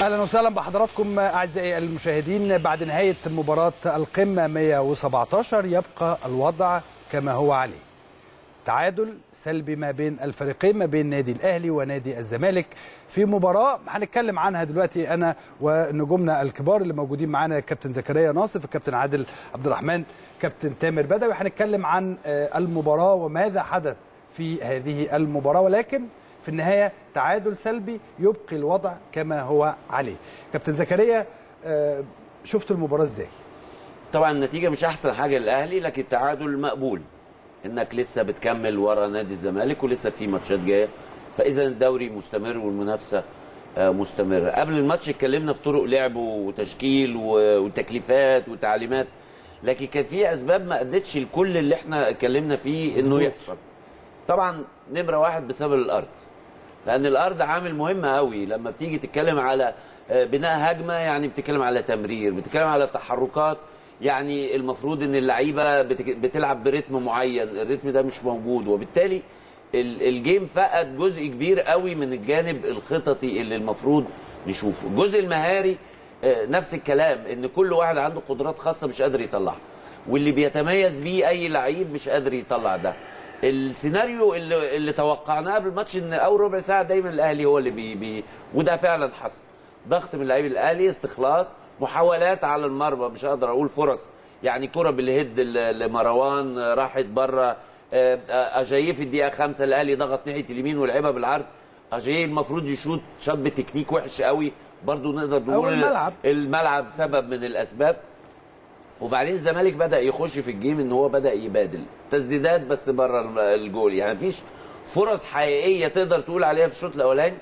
اهلا وسهلا بحضراتكم اعزائي المشاهدين بعد نهايه مباراه القمه 117 يبقى الوضع كما هو عليه تعادل سلبي ما بين الفريقين ما بين نادي الاهلي ونادي الزمالك في مباراه هنتكلم عنها دلوقتي انا ونجومنا الكبار اللي موجودين معانا الكابتن زكريا ناصف الكابتن عادل عبد الرحمن كابتن تامر بدوي هنتكلم عن المباراه وماذا حدث في هذه المباراه ولكن في النهايه تعادل سلبي يبقي الوضع كما هو عليه كابتن زكريا شفت المباراه ازاي طبعا النتيجه مش احسن حاجه للاهلي لكن التعادل مقبول انك لسه بتكمل ورا نادي الزمالك ولسه في ماتشات جايه فاذا الدوري مستمر والمنافسه مستمره قبل الماتش اتكلمنا في طرق لعب وتشكيل وتكليفات وتعليمات لكن كان في اسباب ما ادتش لكل اللي احنا اتكلمنا فيه انه يحصل طبعا نمره واحد بسبب الارض لان الارض عامل مهم قوي لما بتيجي تتكلم على بناء هجمه يعني بتتكلم على تمرير بتتكلم على تحركات يعني المفروض ان اللعيبه بتلعب برتم معين الرتم ده مش موجود وبالتالي الجيم فقد جزء كبير قوي من الجانب الخططي اللي المفروض نشوفه الجزء المهاري نفس الكلام ان كل واحد عنده قدرات خاصه مش قادر يطلعها واللي بيتميز بيه اي لعيب مش قادر يطلع ده السيناريو اللي, اللي توقعناه قبل الماتش ان اول ربع ساعه دايما الاهلي هو اللي بي, بي وده فعلا حصل ضغط من لعيب الاهلي استخلاص محاولات على المرمى مش هقدر اقول فرص يعني كره بالهيد لمروان راحت بره اجاييه في الدقيقه خمسة الاهلي ضغط ناحيه اليمين ولعبها بالعرض اجاييه المفروض يشوط شاط بتكنيك وحش قوي برضو نقدر نقول الملعب الملعب سبب من الاسباب وبعدين الزمالك بدا يخش في الجيم ان هو بدا يبادل تسديدات بس بره الجول يعني مفيش فرص حقيقيه تقدر تقول عليها في الشوط الاولاني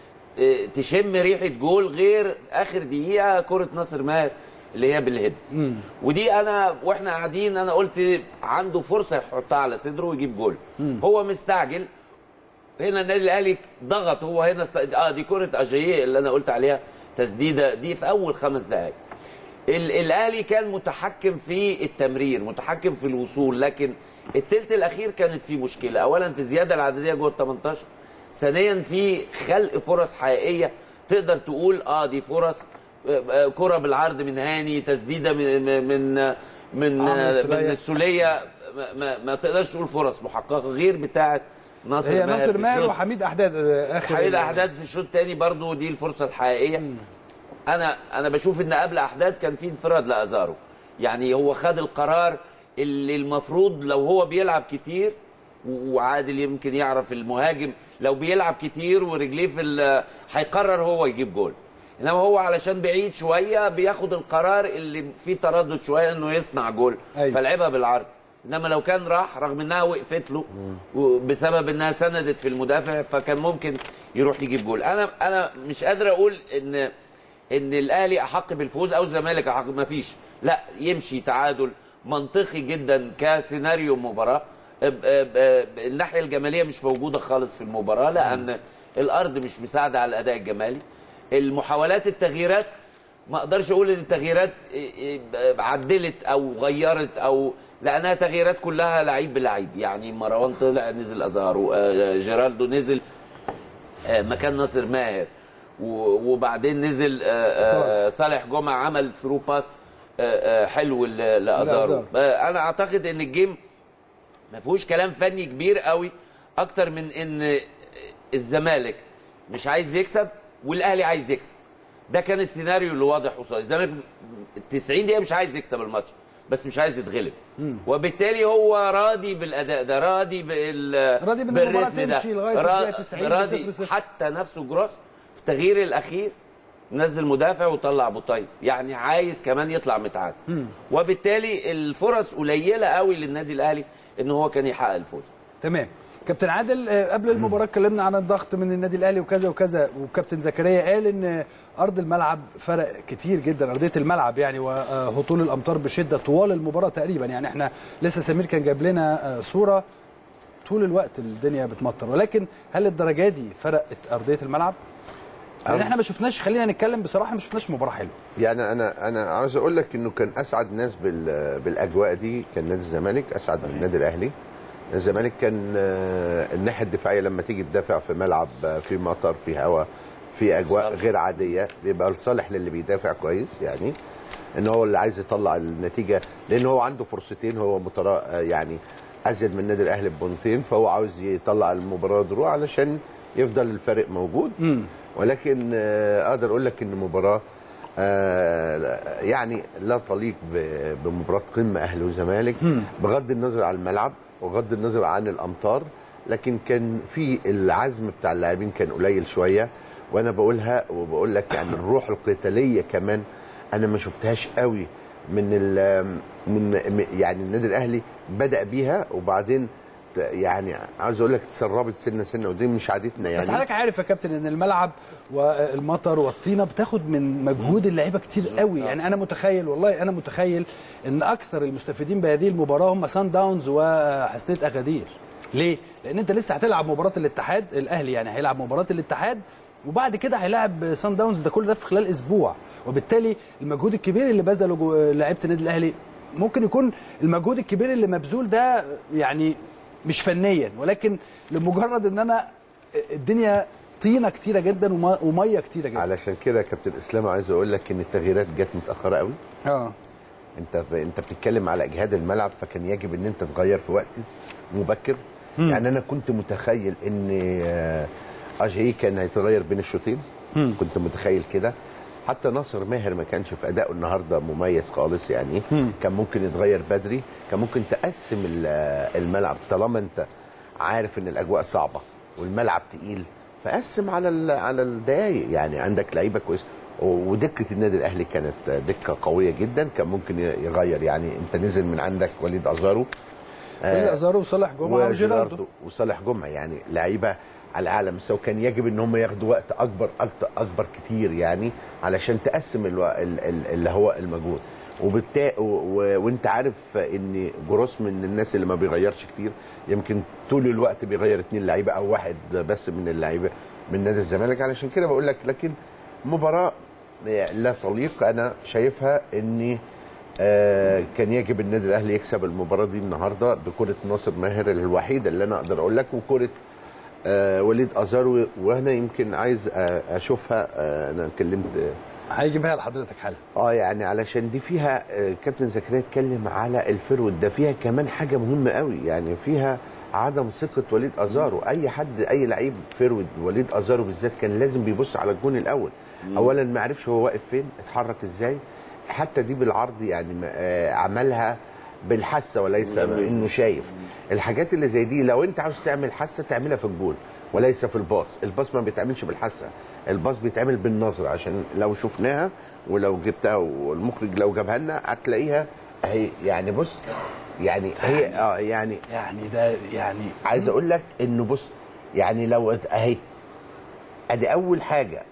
تشم ريحه جول غير اخر دقيقه كره ناصر ماهر اللي هي بالهيد ودي انا واحنا قاعدين انا قلت عنده فرصه يحطها على صدره ويجيب جول مم. هو مستعجل هنا النادي الاهلي ضغط هو هنا است... اه دي كره اجاييه اللي انا قلت عليها تسديده دي في اول خمس دقائق الاهلي كان متحكم في التمرير متحكم في الوصول لكن الثلث الاخير كانت فيه مشكله اولا في الزياده العدديه جوه ال 18 ثانيا في خلق فرص حقيقيه تقدر تقول اه دي فرص كره بالعرض من هاني تسديده من من من من السوليه ما, ما تقدرش تقول فرص محققه غير بتاعه ناصر هي ناصر ماهر وحميد احداد اخر حميد احداد في الشوط الثاني برضو دي الفرصه الحقيقيه م. انا انا بشوف ان قبل احداد كان في انفراد لازارو يعني هو خد القرار اللي المفروض لو هو بيلعب كتير وعادل يمكن يعرف المهاجم لو بيلعب كتير ورجليه في هيقرر هو يجيب جول انما هو علشان بعيد شويه بياخد القرار اللي فيه تردد شويه انه يصنع جول أيوة. فلعبها بالعرض انما لو كان راح رغم انها وقفت له بسبب انها سندت في المدافع فكان ممكن يروح يجيب جول انا انا مش قادر اقول ان ان الاهلي احق بالفوز او الزمالك احق ما فيش لا يمشي تعادل منطقي جدا كسيناريو مباراه الناحيه الجماليه مش موجوده خالص في المباراه لان الارض مش مساعده على الاداء الجمالي المحاولات التغييرات ما اقدرش اقول ان التغييرات عدلت او غيرت او لانها تغييرات كلها لعيب بلعيب يعني مروان طلع نزل ازارو جيرالدو نزل مكان ناصر ماهر وبعدين نزل صالح جمعه عمل ثرو باس حلو لازارو انا اعتقد ان الجيم ما فيهوش كلام فني كبير قوي اكتر من ان الزمالك مش عايز يكسب والاهلي عايز يكسب ده كان السيناريو اللي واضح قصاد الزمالك 90 دقيقه مش عايز يكسب الماتش بس مش عايز يتغلب مم. وبالتالي هو راضي بالاداء ده راضي بال راضي بان المباراه تمشي لغايه را... 90 راضي حتى نفسه جروس في التغيير الاخير نزل مدافع وطلع ابو طيب يعني عايز كمان يطلع متعادل وبالتالي الفرص قليله قوي للنادي الاهلي ان هو كان يحقق الفوز تمام كابتن عادل قبل المباراه اتكلمنا عن الضغط من النادي الاهلي وكذا وكذا وكابتن زكريا قال ان ارض الملعب فرق كتير جدا ارضيه الملعب يعني وهطول الامطار بشده طوال المباراه تقريبا يعني احنا لسه سمير كان جايب لنا صوره طول الوقت الدنيا بتمطر ولكن هل الدرجه دي فرقت ارضيه الملعب؟ يعني احنا ما شفناش خلينا نتكلم بصراحه ما شفناش مباراه حلوه يعني انا انا عاوز اقول لك انه كان اسعد ناس بالاجواء دي كان نادي الزمالك اسعد من النادي الاهلي الزمالك كان الناحيه الدفاعيه لما تيجي تدافع في ملعب في مطر في هواء في اجواء صالح. غير عاديه بيبقى الصالح للي بيدافع كويس يعني ان هو اللي عايز يطلع النتيجه لان هو عنده فرصتين هو مترا يعني ازيد من النادي الاهلي ببونتين فهو عاوز يطلع المباراه دروع علشان يفضل الفرق موجود ولكن آه، اقدر اقول لك ان مباراه آه، يعني لا تليق ب- بمباراه قمه اهلي وزمالك بغض النظر عن الملعب وبغض النظر عن الامطار لكن كان في العزم بتاع اللاعبين كان قليل شويه وانا بقولها وبقول لك يعني الروح القتاليه كمان انا ما شفتهاش قوي من ال من من- يعني النادي الاهلي بدا بيها وبعدين ت- يعني عاوز اقول لك تسربت سنه سنه ودي مش عادتنا يعني بس حضرتك عارف يا كابتن ان الملعب والمطر والطينه بتاخد من مجهود اللعيبه كتير قوي يعني انا متخيل والله انا متخيل ان اكثر المستفيدين بهذه المباراه هم سان داونز وحسنيه اغادير ليه لان انت لسه هتلعب مباراه الاتحاد الاهلي يعني هيلعب مباراه الاتحاد وبعد كده هيلاعب سان داونز ده كل ده في خلال اسبوع وبالتالي المجهود الكبير اللي بذله جو- لعيبه النادي الاهلي ممكن يكون المجهود الكبير اللي مبذول ده يعني مش فنيا ولكن لمجرد ان انا الدنيا طينه كتيره جدا وما- وميه كتيره جدا علشان كده يا كابتن اسلام عايز اقول لك ان التغييرات جت متاخره قوي اه انت انت بتتكلم على اجهاد الملعب فكان يجب ان انت تغير في وقت مبكر يعني انا كنت متخيل ان آه، اجاي كان هيتغير بين الشوطين كنت متخيل كده حتى ناصر ماهر ما كانش في ادائه النهارده مميز خالص يعني كان ممكن يتغير بدري كان ممكن تقسم ال- الملعب طالما انت عارف ان الاجواء صعبه والملعب تقيل فقسم على ال- على الدقايق يعني عندك لعيبه كويسه ودكه النادي الاهلي كانت دكه قويه جدا كان ممكن يغير يعني انت نزل من عندك وليد ازارو وليد ازارو وصالح جمعه وجيراردو وجيراردو وصالح جمعه يعني لعيبه على اعلى مستوى كان يجب ان هم ياخدوا وقت اكبر اكتر اكبر كتير يعني علشان تقسم الو... ال... ال... اللي هو المجهود وبالتالي و... و... وانت عارف ان جروس من الناس اللي ما بيغيرش كتير يمكن طول الوقت بيغير اتنين لعيبه او واحد بس من اللعيبه من نادي الزمالك علشان كده بقول لك لكن مباراه لا تليق انا شايفها ان آه، كان يجب النادي الاهلي يكسب المباراه دي النهارده بكره ناصر ماهر الوحيده اللي انا اقدر اقول لك وكره آه، وليد ازارو وانا يمكن عايز آه، اشوفها آه، انا اتكلمت هيجيبها لحضرتك حالا اه يعني علشان دي فيها آه، كابتن زكريا اتكلم على الفرود ده فيها كمان حاجه مهمه قوي يعني فيها عدم ثقه وليد ازارو اي حد اي لعيب فرود وليد ازارو بالذات كان لازم بيبص على الجون الاول اولا ما عرفش هو واقف فين اتحرك ازاي حتى دي بالعرض يعني ما- آه، عملها بالحاسه وليس انه شايف الحاجات اللي زي دي لو انت عاوز تعمل حاسه تعملها في الجول وليس في الباص الباص ما بيتعملش بالحاسه الباص بيتعمل بالنظر عشان لو شفناها ولو جبتها والمخرج لو جابها لنا هتلاقيها اهي يعني بص يعني هي اه يعني يعني ده يعني عايز اقول لك انه بص يعني لو اهي ادي اول حاجه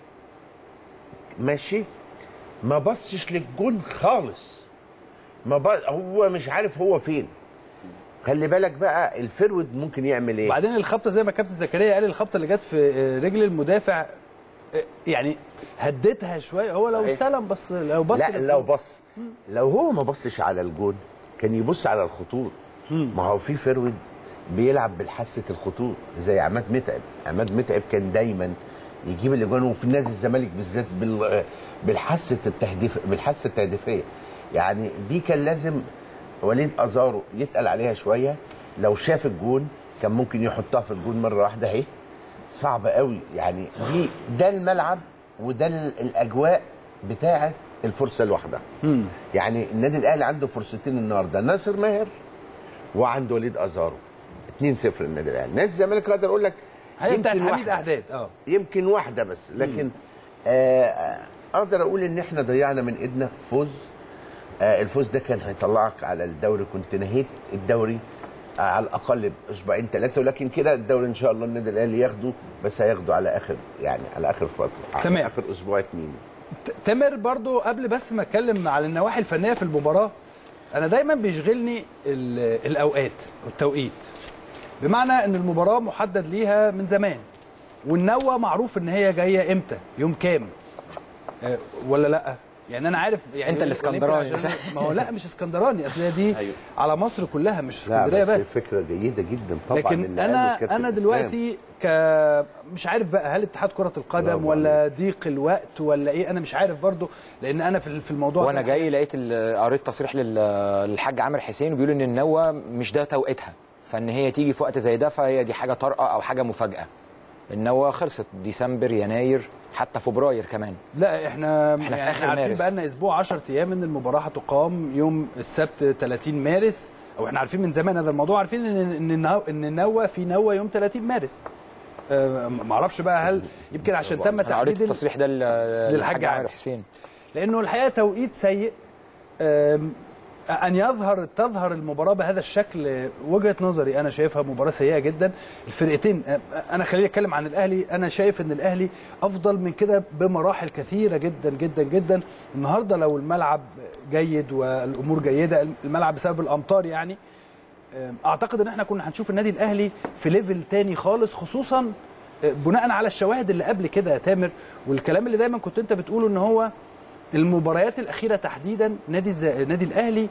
ماشي ما بصش للجون خالص ما ب... هو مش عارف هو فين خلي بالك بقى الفرود ممكن يعمل ايه وبعدين الخبطه زي ما كابتن زكريا قال الخبطه اللي جت في رجل المدافع يعني هديتها شويه هو لو صحيح. استلم بس لو بص لا للجون. لو بص لو هو ما بصش على الجون كان يبص على الخطوط ما هو في فرود بيلعب بالحاسه الخطوط زي عماد متعب عماد متعب كان دايما يجيب الاجوان وفي نادي الزمالك بالذات بال بالحاسه التهديف بالحاسه التهديفيه يعني دي كان لازم وليد ازارو يتقل عليها شويه لو شاف الجون كان ممكن يحطها في الجون مره واحده اهي صعب قوي يعني دي ده الملعب وده ال- الاجواء بتاعه الفرصه الواحده يعني النادي الاهلي عنده فرصتين النهارده ناصر ماهر وعنده وليد ازارو 2-0 النادي الاهلي نادي الزمالك اقدر اقول لك هي بتاعت يمكن حميد واحدة. احداد اه يمكن واحده بس لكن آه اقدر اقول ان احنا ضيعنا من ايدنا فوز آه الفوز ده كان هيطلعك على الدوري كنت نهيت الدوري آه على الاقل باسبوعين ثلاثه ولكن كده الدوري ان شاء الله النادي الاهلي ياخده بس هياخده على اخر يعني على اخر فتره على تمام. اخر اسبوع اتنين ت- تامر برضو قبل بس ما اتكلم على النواحي الفنيه في المباراه انا دايما بيشغلني ال- الاوقات والتوقيت بمعنى ان المباراه محدد ليها من زمان والنوة معروف ان هي جايه امتى يوم كام آه، ولا لا يعني انا عارف يعني أنت الإسكندراني. عشان- ما هو لا مش اسكندراني اصل هي دي أيوه. على مصر كلها مش لا اسكندريه بس, بس فكره جيده جدا طبعا لكن اللي قاله انا الكابتن انا إسلام. دلوقتي ك مش عارف بقى هل اتحاد كره القدم برافو ولا ضيق الوقت ولا ايه انا مش عارف برضو لان انا في في الموضوع وانا ده- جاي لقيت ال- قريت تصريح لل- للحاج عامر حسين بيقول ان النوه مش ده توقيتها فان هي تيجي في وقت زي ده فهي دي حاجه طارئه او حاجه مفاجاه النوه خلصت ديسمبر يناير حتى فبراير كمان لا احنا إحنا في آخر عارفين مارس. بقى لنا اسبوع 10 ايام ان المباراه هتقام يوم السبت 30 مارس او احنا عارفين من زمان هذا الموضوع عارفين ان ان النو- ان النوه في نوه يوم 30 مارس أه ما اعرفش بقى هل يمكن عشان تم انا قريت تحديد ال- التصريح ده ل- للحاج للحاج عامر عامر. حسين لانه الحقيقه توقيت سيء أم، ان يظهر تظهر المباراه بهذا الشكل وجهه نظري انا شايفها مباراه سيئه جدا الفرقتين أم، انا خليني اتكلم عن الاهلي انا شايف ان الاهلي افضل من كده بمراحل كثيره جدا جدا جدا النهارده لو الملعب جيد والامور جيده الملعب بسبب الامطار يعني أم، اعتقد ان احنا كنا هنشوف النادي الاهلي في ليفل تاني خالص خصوصا أه، بناء على الشواهد اللي قبل كده يا تامر والكلام اللي دايما كنت انت بتقوله ان هو المباريات الاخيره تحديدا نادي الز... نادي الاهلي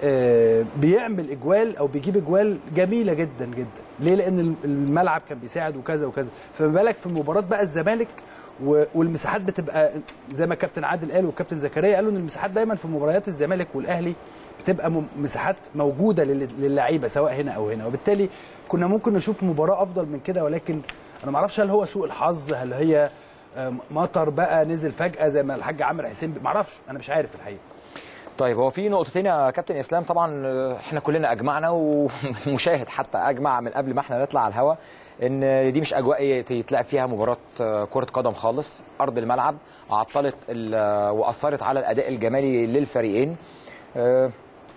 آه، بيعمل اجوال او بيجيب اجوال جميله جدا جدا ليه لان الم- الملعب كان بيساعد وكذا وكذا فما بالك في مباراه بقى الزمالك و- والمساحات بتبقى زي ما الكابتن عادل قال والكابتن زكريا قالوا ان المساحات دايما في مباريات الزمالك والاهلي بتبقى م- مساحات موجوده لل- للعيبه سواء هنا او هنا وبالتالي كنا ممكن نشوف مباراه افضل من كده ولكن انا ما اعرفش هل هو سوء الحظ هل هي آه، مطر بقى نزل فجاه زي ما الحاج عامر حسين ما اعرفش انا مش عارف الحقيقه طيب هو في نقطتين يا كابتن اسلام طبعا آه، احنا كلنا اجمعنا والمشاهد حتى اجمع من قبل ما احنا نطلع على الهوا ان دي مش اجواء يتلعب فيها مباراه آه، كره قدم خالص ارض الملعب عطلت ال- آه، واثرت على الاداء الجمالي للفريقين آه،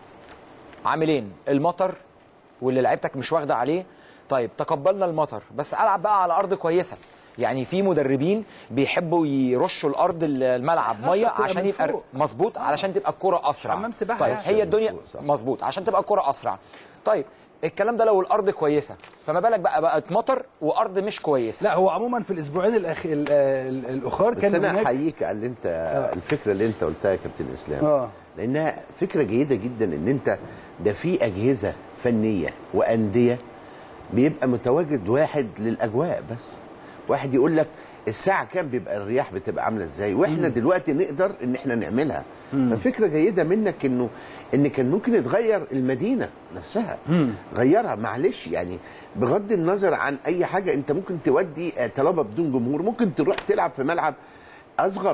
عاملين المطر واللي لعيبتك مش واخده عليه طيب تقبلنا المطر بس العب بقى على ارض كويسه يعني في مدربين بيحبوا يرشوا الارض الملعب الرشة ميه بتبقى عشان من يبقى فوق. مظبوط علشان تبقى الكره اسرع حمام سباحة طيب يعني. هي الدنيا صح. مظبوط عشان تبقى الكره اسرع طيب الكلام ده لو الارض كويسه فما بالك بقى بقت مطر وارض مش كويسه لا هو عموما في الاسبوعين الأخ... ال- ال- الاخر بس كان انا هناك احييك على اللي انت الفكره اللي انت قلتها يا كابتن اسلام اه لانها فكره جيده جدا ان انت ده في اجهزه فنيه وانديه بيبقى متواجد واحد للاجواء بس واحد يقول لك الساعه كام بيبقى الرياح بتبقى عامله ازاي واحنا دلوقتي نقدر ان احنا نعملها ففكره جيده منك انه ان كان ممكن يتغير المدينه نفسها غيرها معلش يعني بغض النظر عن اي حاجه انت ممكن تودي آه، طالما بدون جمهور ممكن تروح تلعب في ملعب اصغر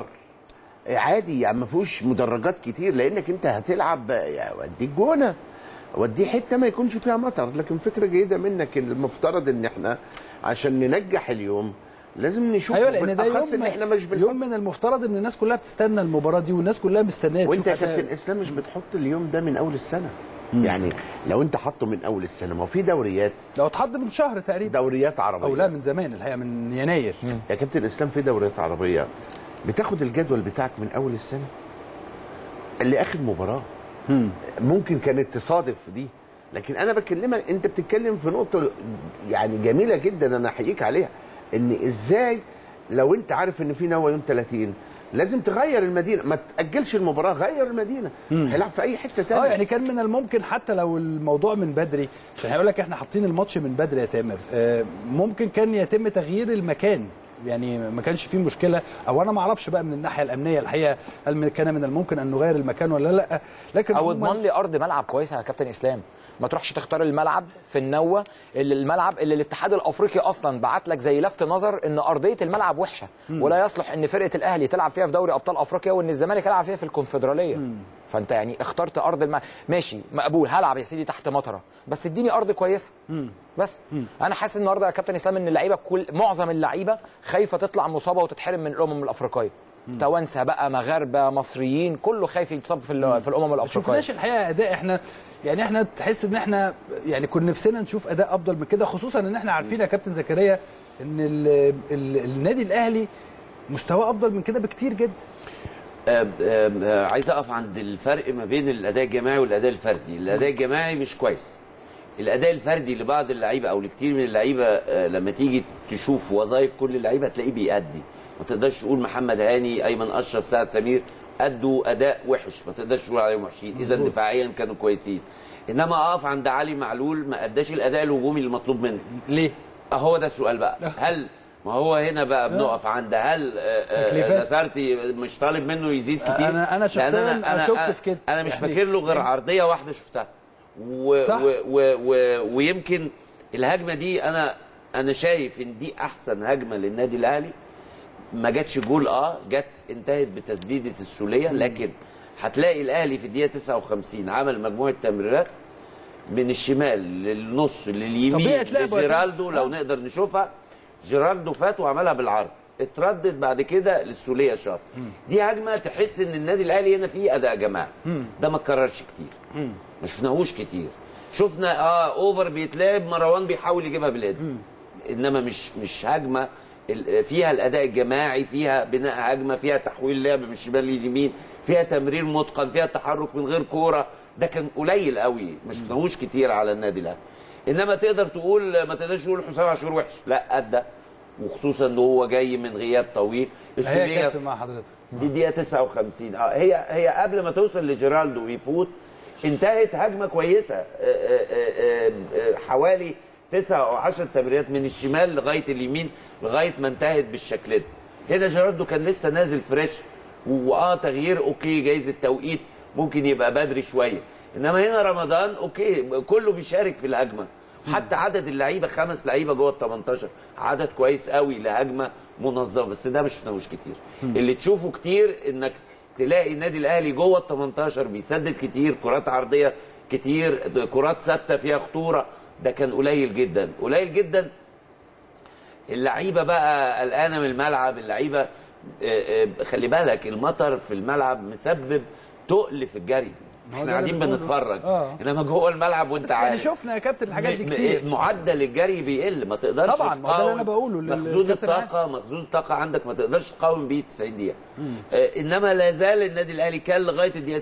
عادي يعني ما فيهوش مدرجات كتير لانك انت هتلعب يعني وديك جونه وديه حته ما يكونش فيها مطر لكن فكره جيده منك المفترض ان احنا عشان ننجح اليوم لازم نشوف ايوه لان ده بالأخص يوم ان احنا مش بنحط يوم من المفترض ان الناس كلها بتستنى المباراه دي والناس كلها مستنيه وانت تشوف يا هت- كابتن اسلام مش بتحط اليوم ده من اول السنه يعني لو انت حاطه من اول السنه ما هو في دوريات لو اتحط من شهر تقريبا دوريات عربيه او لا من زمان الحقيقه من يناير يا كابتن اسلام في دوريات عربيه بتاخد الجدول بتاعك من اول السنه اللي اخد مباراه ممكن كانت تصادف دي لكن انا بكلمك انت بتتكلم في نقطه يعني جميله جدا انا احييك عليها ان ازاي لو انت عارف ان في نوى يوم 30 لازم تغير المدينه ما تاجلش المباراه غير المدينه هيلعب في اي حته تانية اه يعني كان من الممكن حتى لو الموضوع من بدري عشان هيقول لك احنا حاطين الماتش من بدري يا تامر آه، ممكن كان يتم تغيير المكان يعني ما كانش فيه مشكله او انا ما اعرفش بقى من الناحيه الامنيه الحقيقه هل كان من الممكن ان نغير المكان ولا لا لكن او عموماً- اضمن لي ارض ملعب كويسه يا كابتن اسلام ما تروحش تختار الملعب في النوه اللي الملعب اللي الاتحاد الافريقي اصلا بعت لك زي لفت نظر ان ارضيه الملعب وحشه ولا يصلح ان فرقه الاهلي تلعب فيها في دوري ابطال افريقيا وان الزمالك يلعب فيها في الكونفدراليه فانت يعني اخترت ارض الم... ماشي مقبول هلعب يا سيدي تحت مطره بس اديني ارض كويسه بس انا حاسس النهارده يا كابتن اسلام ان اللعيبه كل معظم اللعيبه خايفه تطلع مصابه وتتحرم من الامم الافريقيه توانسه بقى مغاربه مصريين كله خايف يتصاب في, ال- في الامم ما الافريقيه شفناش الحقيقه اداء احنا يعني احنا تحس ان احنا يعني كنا نفسنا نشوف اداء افضل من كده خصوصا ان احنا عارفين يا كابتن زكريا ان ال ال النادي الاهلي مستواه افضل من كده بكتير جدا آه، آه، آه، عايز اقف عند الفرق ما بين الاداء الجماعي والاداء الفردي الاداء الجماعي مش كويس الاداء الفردي لبعض اللعيبه او لكتير من اللعيبه آه، لما تيجي تشوف وظائف كل اللعيبه هتلاقيه بيأدي ما تقدرش تقول محمد هاني ايمن اشرف سعد سمير ادوا اداء وحش ما تقدرش تقول عليهم وحشين اذا دفاعيا كانوا كويسين انما اقف عند علي معلول ما اداش الاداء الهجومي المطلوب منه ليه؟ هو ده السؤال بقى هل ما هو هنا بقى بنقف عند هل آه، آه، تكليفات. نصرتي مش طالب منه يزيد كتير أنا- أنا لأن شخصياً أشك أنا- في كده. انا مش يعني- فاكر له غير عرضيه واحده شفتها و صح. و و و ويمكن الهجمه دي انا انا شايف ان دي احسن هجمه للنادي الاهلي ما جاتش جول اه جت انتهت بتسديده السوليه لكن هتلاقي الاهلي في الدقيقه 59 عمل مجموعه تمريرات من الشمال للنص لليمين طبيعة لعبه يا لجيرالدو كابتن. لو نقدر نشوفها جيرالدو فات وعملها بالعرض اتردد بعد كده للسوليه شاط دي هجمه تحس ان النادي الاهلي هنا فيه اداء جماعي ده ما اتكررش كتير ما شفناهوش كتير شفنا اه اوفر بيتلعب مروان بيحاول يجيبها باليد انما مش مش هجمه ال- فيها الاداء الجماعي فيها بناء هجمه فيها تحويل لعب من الشمال لليمين فيها تمرير متقن فيها تحرك من غير كوره ده كان قليل قوي ما شفناهوش كتير على النادي الاهلي انما تقدر تقول ما تقدرش تقول حسام عاشور وحش لا ادى وخصوصا ان هو جاي من غياب طويل هي السوليه كابتن مع حضرتك دي دقيقة 59 اه هي هي قبل ما توصل لجيرالدو ويفوت انتهت هجمة كويسة آه، آه، آه، آه، حوالي تسعة أو 10 تمريرات من الشمال لغاية اليمين لغاية ما انتهت بالشكل ده. هنا جيرالدو كان لسه نازل فريش واه تغيير اوكي جايز التوقيت ممكن يبقى بدري شوية انما هنا رمضان اوكي كله بيشارك في الهجمة حتى عدد اللعيبه خمس لعيبه جوه ال 18 عدد كويس قوي لهجمه منظمه بس ده مش شفناهوش كتير اللي تشوفه كتير انك تلاقي النادي الاهلي جوه ال 18 بيسدد كتير كرات عرضيه كتير كرات ثابته فيها خطوره ده كان قليل جدا قليل جدا اللعيبه بقى قلقانه من الملعب اللعيبه آه، آه، خلي بالك المطر في الملعب مسبب تقل في الجري هو احنا ده قاعدين اللي بنقوله. بنتفرج آه. انما جوه الملعب وانت بس يعني عارف شفنا يا كابتن الحاجات دي م- م- كتير معدل الجري بيقل ما تقدرش طبعاً، ما ده اللي أنا تقاوم. بقوله لل- مخزون للكابتن الطاقه مخزون الطاقه عندك ما تقدرش تقاوم بيه 90 دقيقه آه انما لا زال النادي الاهلي كان لغايه الدقيقه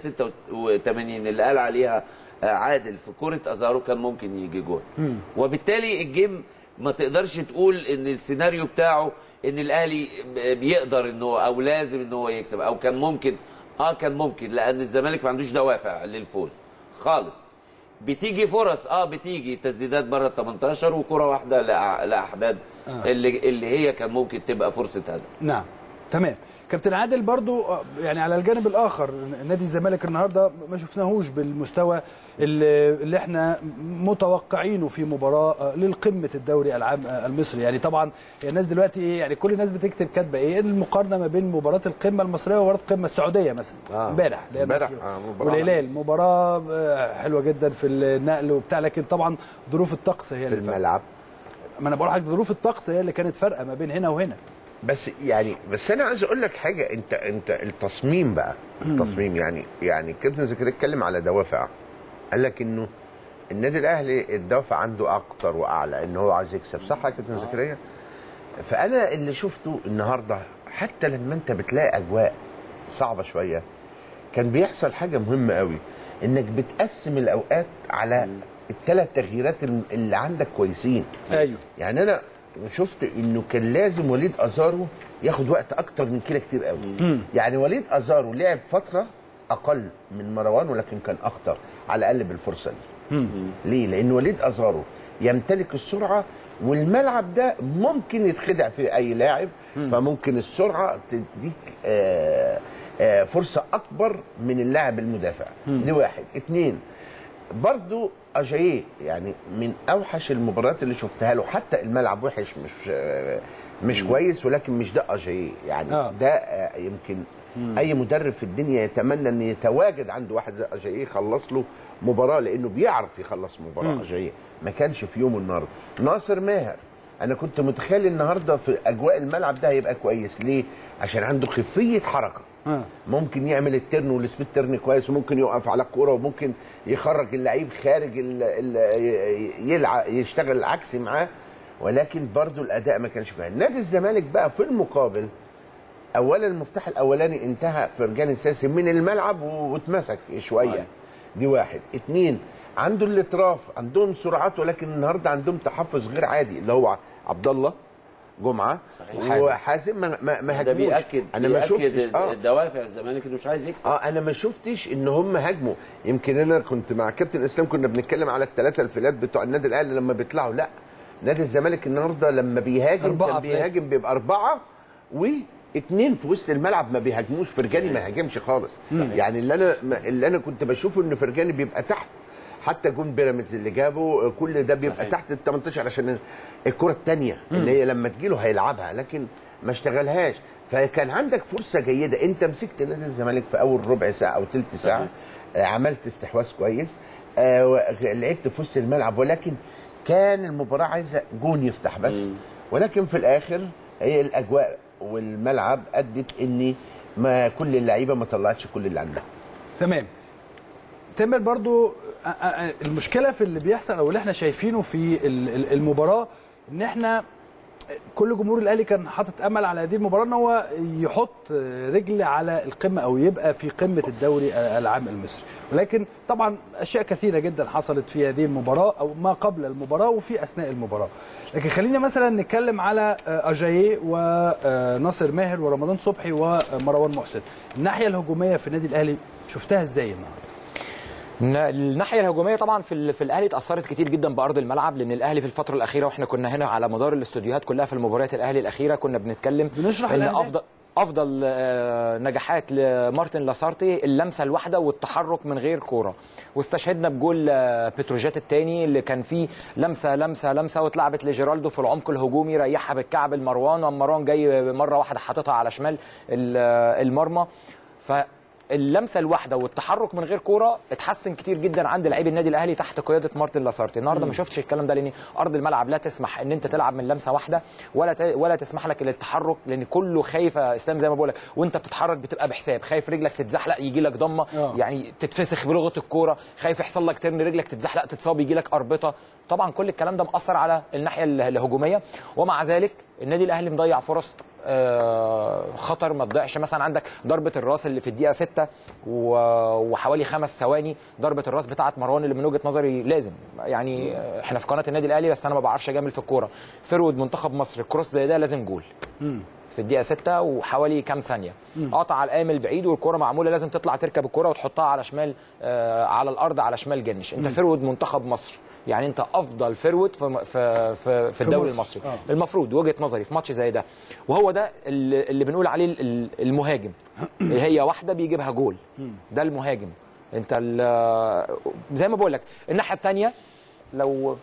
86 اللي قال عليها آه عادل في كره ازارو كان ممكن يجي جول وبالتالي الجيم ما تقدرش تقول ان السيناريو بتاعه ان الاهلي بيقدر ان هو او لازم ان هو يكسب او كان ممكن اه كان ممكن لان الزمالك ما عندوش دوافع للفوز خالص بتيجي فرص اه بتيجي تسديدات بره ال 18 وكره واحده لأ- لاحداد آه. اللي اللي هي كان ممكن تبقى فرصه هدف نعم تمام كابتن عادل برضو آه، يعني على الجانب الاخر نادي الزمالك النهارده ما شفناهوش بالمستوى اللي, اللي احنا متوقعينه في مباراه آه، للقمه الدوري العام آه، المصري يعني طبعا الناس دلوقتي ايه يعني كل الناس بتكتب كاتبه ايه المقارنه ما بين مباراه القمه المصريه ومباراه القمه السعوديه مثلا آه. امبارح اللي هي امبارح، المصري آه، مباراة. والهلال مباراه آه، حلوه جدا في النقل وبتاع لكن طبعا ظروف الطقس هي في اللي فرقت. الملعب ما انا بقول لحضرتك ظروف الطقس هي اللي كانت فارقه ما بين هنا وهنا بس يعني بس انا عايز اقول لك حاجه انت انت التصميم بقى التصميم يعني يعني كابتن زكريا اتكلم على دوافع قال لك انه النادي الاهلي الدافع عنده اكتر واعلى ان هو عايز يكسب صح يا كابتن زكريا فانا اللي شفته النهارده حتى لما انت بتلاقي اجواء صعبه شويه كان بيحصل حاجه مهمه قوي انك بتقسم الاوقات على الثلاث تغييرات اللي عندك كويسين ايوه يعني انا شفت انه كان لازم وليد ازارو ياخد وقت اكتر من كده كتير قوي يعني وليد ازارو لعب فتره اقل من مروان ولكن كان اخطر على الاقل بالفرصه دي ليه لان وليد ازارو يمتلك السرعه والملعب ده ممكن يتخدع فيه اي لاعب فممكن السرعه تديك آه آه فرصه اكبر من اللاعب المدافع دي واحد اتنين برضو اجاييه يعني من اوحش المباريات اللي شفتها له حتى الملعب وحش مش آه، مش كويس ولكن مش ده اجاييه يعني آه. ده آه، يمكن اي مدرب في الدنيا يتمنى ان يتواجد عنده واحد زي اجاييه يخلص له مباراه لانه بيعرف يخلص مباراه اجاييه ما كانش في يوم النهارده ناصر ماهر انا كنت متخيل النهارده في اجواء الملعب ده هيبقى كويس ليه عشان عنده خفيه حركه آه. ممكن يعمل الترن والسبيد ترن كويس وممكن يقف على الكوره وممكن يخرج اللعيب خارج ال ال يلعب يشتغل العكسي معاه ولكن برضو الاداء ما كانش كويس نادي الزمالك بقى في المقابل اولا المفتاح الاولاني انتهى فرجان الساسي من الملعب و- واتمسك شويه دي واحد اتنين عنده الاطراف عندهم سرعات ولكن النهارده عندهم تحفظ غير عادي اللي هو عبد الله جمعه صحيح. وحازم ما ما, ما ده هاجموش بيأكد انا ما شفتش بيأكد اه دوافع الزمالك انه مش عايز يكسب اه انا ما شفتش ان هم هاجموا يمكن انا كنت مع كابتن اسلام كنا بنتكلم على الثلاثه الفلات بتوع النادي الاهلي لما بيطلعوا لا نادي الزمالك النهارده لما بيهاجم أربعة كان فلات. بيهاجم بيبقى اربعه واثنين في وسط الملعب ما بيهاجموش فرجاني ما هاجمش خالص يعني اللي انا ما- اللي انا كنت بشوفه ان فرجاني بيبقى تحت حتى جون بيراميدز اللي جابه كل ده بيبقى صحيح. تحت ال 18 عشان الكره الثانيه اللي هي لما تجيله هيلعبها لكن ما اشتغلهاش فكان عندك فرصه جيده انت مسكت نادي الزمالك في اول ربع ساعه او ثلث ساعه آه، عملت استحواذ كويس آه، و- لعبت في وسط الملعب ولكن كان المباراه عايزه جون يفتح بس ولكن في الاخر هي الاجواء والملعب ادت ان ما كل اللعيبه ما طلعتش كل اللي عندها تمام تامر برضو أ- أ- المشكله في اللي بيحصل او اللي احنا شايفينه في ال- ال- المباراه ان احنا كل جمهور الاهلي كان حاطط امل على هذه المباراه ان هو يحط رجل على القمه او يبقى في قمه الدوري العام المصري ولكن طبعا اشياء كثيره جدا حصلت في هذه المباراه او ما قبل المباراه وفي اثناء المباراه لكن خلينا مثلا نتكلم على اجاييه وناصر ماهر ورمضان صبحي ومروان محسن الناحيه الهجوميه في النادي الاهلي شفتها ازاي النهارده ن- الناحيه الهجوميه طبعا في ال- في الاهلي اتاثرت كتير جدا بارض الملعب لان الاهلي في الفتره الاخيره واحنا كنا هنا على مدار الاستوديوهات كلها في المباريات الاهلي الاخيره كنا بنتكلم بنشرح ان الأهداف. افضل افضل آه، نجاحات لمارتن لاسارتي اللمسه الواحده والتحرك من غير كوره واستشهدنا بجول آه، بتروجيت الثاني اللي كان فيه لمسه لمسه لمسه واتلعبت لجيرالدو في العمق الهجومي ريحها بالكعب لمروان ومروان جاي مره واحده حاططها على شمال ال- آه، المرمى ف اللمسه الواحده والتحرك من غير كوره اتحسن كتير جدا عند لعيب النادي الاهلي تحت قياده مارتن لاسارتي النهارده ما شفتش الكلام ده لان ارض الملعب لا تسمح ان انت تلعب من لمسه واحده ولا ت... ولا تسمح لك للتحرك لان كله خايف يا اسلام زي ما بقول لك وانت بتتحرك بتبقى بحساب خايف رجلك تتزحلق يجي لك ضمه آه. يعني تتفسخ بلغه الكوره خايف يحصل لك ترن رجلك تتزحلق تتصاب يجي لك اربطه طبعا كل الكلام ده مأثر على الناحيه ال- الهجوميه ومع ذلك النادي الاهلي مضيع فرص آه، خطر ما تضيعش مثلا عندك ضربه الراس اللي في الدقيقه 6 وحوالي خمس ثواني ضربه الراس بتاعه مروان اللي من وجهه نظري لازم يعني آه، احنا في قناه النادي الاهلي بس انا ما بعرفش اجامل في الكوره فرود منتخب مصر الكروس زي ده لازم جول في الدقيقه 6 وحوالي كام ثانيه قطع على القائم البعيد والكره معموله لازم تطلع تركب الكره وتحطها على شمال آه على الارض على شمال جنش انت فرود منتخب مصر يعني انت افضل فرود في في في, في الدوري مصر. المصري آه. المفروض وجهه نظري في ماتش زي ده وهو ده اللي, اللي بنقول عليه ال- ال- المهاجم اللي هي واحده بيجيبها جول ده المهاجم انت ال- زي ما بقول لك الناحيه الثانيه لو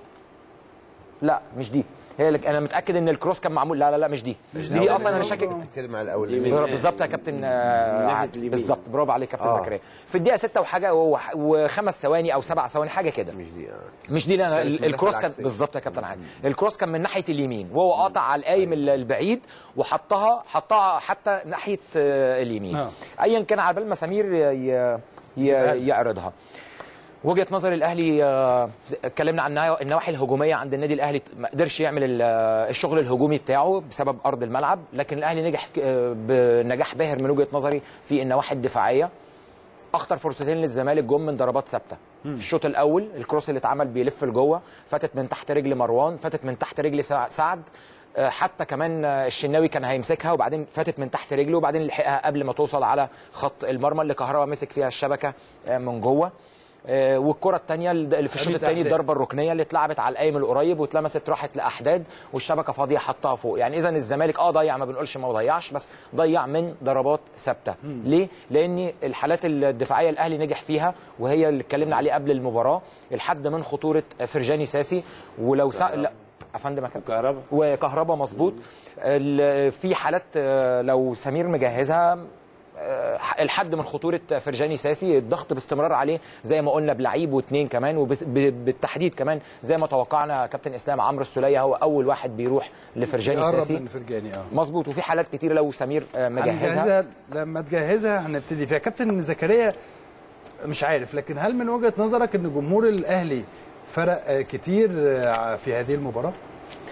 لا مش دي هي اللي انا متاكد ان الكروس كان معمول لا لا لا مش دي مش دي, دي اصلا انا شاكك بتتكلم على الاول دي يمين. من- بالظبط يا كابتن من آه، ناحية عادل. اليمين. بالظبط برافو عليك كابتن آه. زكريا في الدقيقه 6 وحاجه وح- وخمس ثواني او سبع ثواني حاجه كده مش دي آه. مش دي اللي انا كانت ال- من الكروس الناحية كان العكسية. بالظبط يا كابتن عادل الكروس كان من ناحيه اليمين وهو قاطع على القايم ال- البعيد وحطها حطها حتى ناحيه آه، اليمين آه. ايا كان على بال ما سمير ي- ي- يعرضها وجهه نظر الاهلي آه، اتكلمنا عن النوا- النواحي الهجوميه عند النادي الاهلي ما قدرش يعمل ال- الشغل الهجومي بتاعه بسبب ارض الملعب لكن الاهلي نجح آه، بنجاح باهر من وجهه نظري في النواحي الدفاعيه اخطر فرصتين للزمالك جم من ضربات ثابته في الشوط الاول الكروس اللي اتعمل بيلف لجوه فاتت من تحت رجل مروان فاتت من تحت رجل سع- سعد آه، حتى كمان آه، الشناوي كان هيمسكها وبعدين فاتت من تحت رجله وبعدين لحقها قبل ما توصل على خط المرمى اللي كهربا مسك فيها الشبكه آه، من جوه آه، والكره الثانيه اللي في الشوط رميت الثاني أحداث. الضربه الركنيه اللي اتلعبت على القايم القريب واتلمست راحت لاحداد والشبكه فاضيه حطها فوق يعني اذا الزمالك اه ضيع ما بنقولش ما ضيعش بس ضيع من ضربات ثابته ليه لان الحالات الدفاعيه الاهلي نجح فيها وهي اللي اتكلمنا عليه قبل المباراه الحد من خطوره فرجاني ساسي ولو سا... لا افندم يا كابتن كهربا وكهربا مظبوط ال- في حالات آه، لو سمير مجهزها آه، الحد من خطوره فرجاني ساسي الضغط باستمرار عليه زي ما قلنا بلعيب واثنين كمان وبالتحديد كمان زي ما توقعنا كابتن اسلام عمرو السوليه هو اول واحد بيروح لفرجاني يقرب ساسي من فرجاني اه مظبوط وفي حالات كتير لو سمير آه، مجهزها هنجهزها لما تجهزها هنبتدي فيها كابتن زكريا مش عارف لكن هل من وجهه نظرك ان جمهور الاهلي فرق آه، كتير آه، في هذه المباراه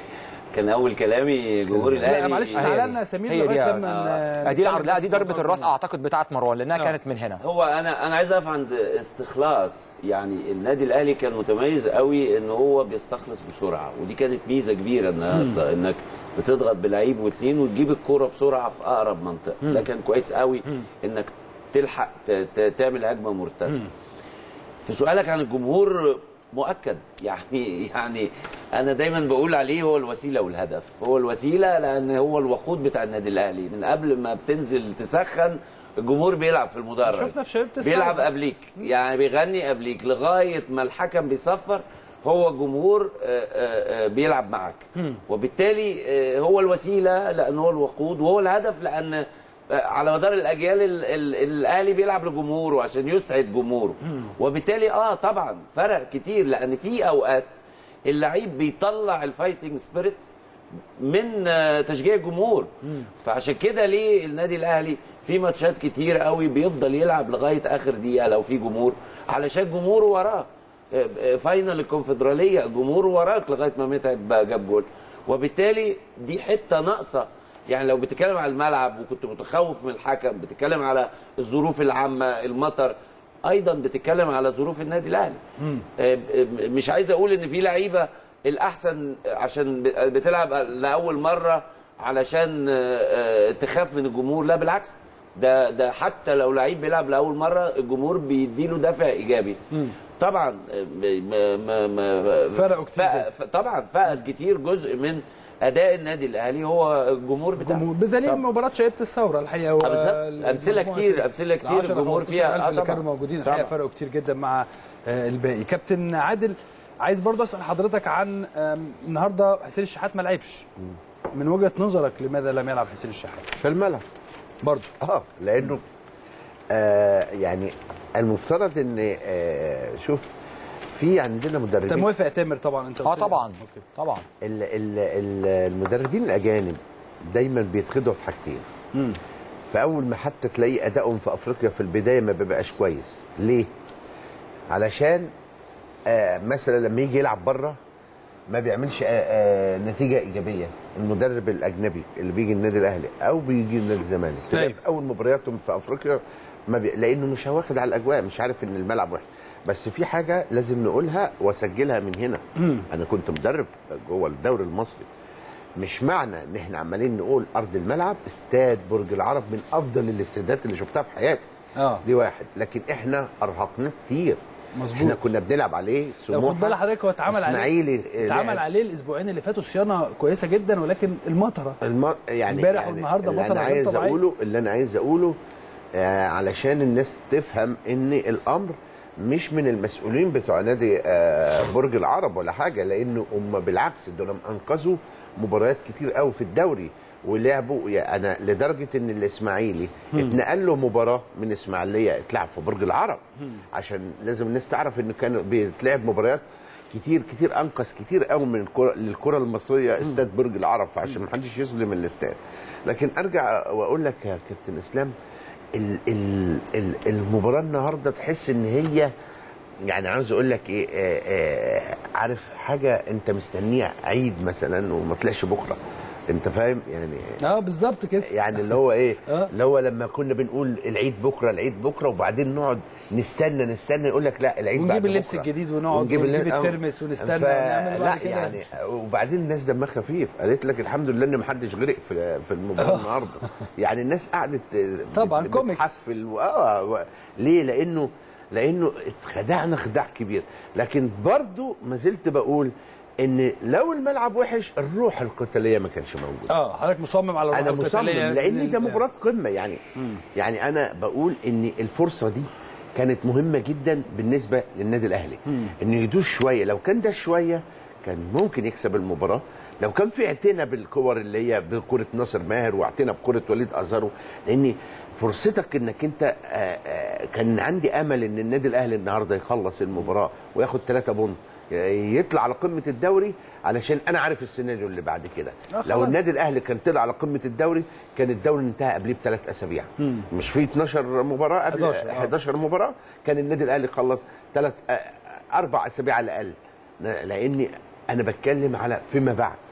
كان اول كلامي جمهور الاهلي لا معلش هي تعالى دي. لنا يا سمير هي دي لغايه يا- لما آه. ن- دي العرض لا نتكلم دي بس ضربه في الراس الموضوع. اعتقد بتاعت مروان لانها كانت من هنا هو انا انا عايز اقف عند استخلاص يعني النادي الاهلي كان متميز قوي ان هو بيستخلص بسرعه ودي كانت ميزه كبيره ان انك بتضغط بلعيب واثنين وتجيب الكوره بسرعه في اقرب منطقه ده كان كويس قوي انك تلحق ت- ت- تعمل هجمه مرتده في سؤالك عن الجمهور مؤكد يعني يعني انا دايما بقول عليه هو الوسيله والهدف هو الوسيله لان هو الوقود بتاع النادي الاهلي من قبل ما بتنزل تسخن الجمهور بيلعب في المدرج شفنا في شبيبة الثورة. بيلعب قبليك يعني بيغني قبليك لغايه ما الحكم بيصفر هو الجمهور آه، آه، آه، بيلعب معك وبالتالي آه، هو الوسيله لان هو الوقود وهو الهدف لان آه، على مدار الاجيال ال- ال- الاهلي بيلعب لجمهوره عشان يسعد جمهوره وبالتالي اه طبعا فرق كتير لان في اوقات اللعيب بيطلع الفايتنج سبيريت من آه، تشجيع الجمهور فعشان كده ليه النادي الاهلي في ماتشات كتير قوي بيفضل يلعب لغايه اخر دقيقه لو في جمهور علشان جمهوره وراه آه، آه، فاينل الكونفدراليه الجمهور وراك لغايه ما متعب جاب جول وبالتالي دي حته ناقصه يعني لو بتتكلم على الملعب وكنت متخوف من الحكم بتتكلم على الظروف العامه المطر ايضا بتتكلم على ظروف النادي الاهلي آه، آه، مش عايز اقول ان في لعيبه الاحسن عشان بتلعب لاول مره علشان آه، آه، تخاف من الجمهور لا بالعكس ده ده حتى لو لعيب بيلعب لاول مره الجمهور بيديله دافع ايجابي طبعا آه، ما ما ما فرقوا كتير فق- ف- طبعا فقد كتير جزء من اداء النادي الاهلي هو الجمهور بتاعه جمهور بدليل طبعاً. مباراه شبيبه الثوره الحقيقه و- آه، بالظبط. ال- أمثلة المجموعة كتير- كده. أمثلة كتير 10 الجمهور فيها. 15 آه، ألف اللي طبعاً. كانوا موجودين الحقيقه طبعاً. فرقوا كتير جدا مع آه، الباقي كابتن عادل عايز برضه اسال حضرتك عن آم، النهارده حسين الشحات ما لعبش من وجهه نظرك لماذا لم يلعب حسين الشحات في الملعب برضه اه لانه آه يعني المفترض ان آه شوف في عندنا انت مدربين موافق يا تامر طبعا انت اه قلت لي. طبعا أوكي. طبعا ال ال ال المدربين الاجانب دايما بيتخدعوا في حاجتين فاول ما حتى تلاقي ادائهم في افريقيا في البدايه ما بيبقاش كويس ليه علشان آه مثلا لما يجي يلعب بره ما بيعملش آه آه نتيجه ايجابيه المدرب الاجنبي اللي بيجي النادي الاهلي او بيجي النادي الزمالك تلاقي طيب. في اول مبارياتهم في افريقيا ما بي... لانه مش واخد على الاجواء مش عارف ان الملعب وحش بس في حاجه لازم نقولها واسجلها من هنا انا كنت مدرب جوه الدوري المصري مش معنى ان احنا عمالين نقول ارض الملعب استاد برج العرب من افضل الاستادات اللي شفتها في حياتي اه دي واحد لكن احنا ارهقنا كتير مظبوط. احنا كنا بنلعب عليه لو سموحه خد بال حضرتك هو اتعمل عليه اسماعيلي اتعمل لعب. عليه الاسبوعين اللي فاتوا صيانه كويسه جدا ولكن المطره الم... يعني امبارح يعني والنهاردة اللي مطر انا غير عايز طبيعي. اقوله اللي انا عايز اقوله آه علشان الناس تفهم ان الامر مش من المسؤولين بتوع نادي آه برج العرب ولا حاجه لانه هم بالعكس دول انقذوا مباريات كتير قوي في الدوري ولعبوا يعني انا لدرجه ان الاسماعيلي اتنقل له مباراه من اسماعيليه اتلعب في برج العرب عشان لازم الناس تعرف انه كان بيتلعب مباريات كتير كتير انقذ كتير قوي من الكره للكره المصريه استاد برج العرب فعشان ما حدش يظلم الاستاد لكن ارجع واقول لك يا كابتن اسلام ال ال ال المباراه النهارده تحس ان هي يعني عاوز اقول لك ايه آه آه عارف حاجه انت مستنيها عيد مثلا وما طلعش بكره انت فاهم يعني اه بالظبط كده يعني اللي هو ايه آه. اللي هو لما كنا بنقول العيد بكره العيد بكره وبعدين نقعد نستنى نستنى يقول لك لا العيد ونجيب بعد اللبس بكرة. الجديد ونقعد ونجيب اللب- آه. الترمس ونستنى ف... ونعمل لا بعد كده. يعني وبعدين الناس دمها خفيف قالت لك الحمد لله ان ما حدش غرق في في المباراه النهارده يعني الناس قعدت طبعاً، بت- كوميكس. بتحفل و- اه و- ليه لانه لانه اتخدعنا خداع كبير لكن برضو ما زلت بقول ان لو الملعب وحش الروح القتاليه ما كانش موجوده اه حضرتك مصمم على الروح انا مصمم القتالية لان ده لل- مباراه قمه يعني يعني انا بقول ان الفرصه دي كانت مهمه جدا بالنسبه للنادي الاهلي انه يدوس شويه لو كان ده شويه كان ممكن يكسب المباراه لو كان في اعتنا بالكور اللي هي بكره ناصر ماهر واعتنا بكره وليد ازارو لان فرصتك انك انت آه، آه، كان عندي امل ان النادي الاهلي النهارده يخلص المباراه وياخد ثلاثة بونت يطلع على قمه الدوري علشان انا عارف السيناريو اللي بعد كده آه، لو خلاص. النادي الاهلي كان طلع على قمه الدوري كان الدوري انتهى قبليه بثلاث اسابيع مش في 12 مباراه قبل 11 آه. 11 مباراه كان النادي الاهلي خلص ثلاث اربع اسابيع على الاقل لاني انا بتكلم على فيما بعد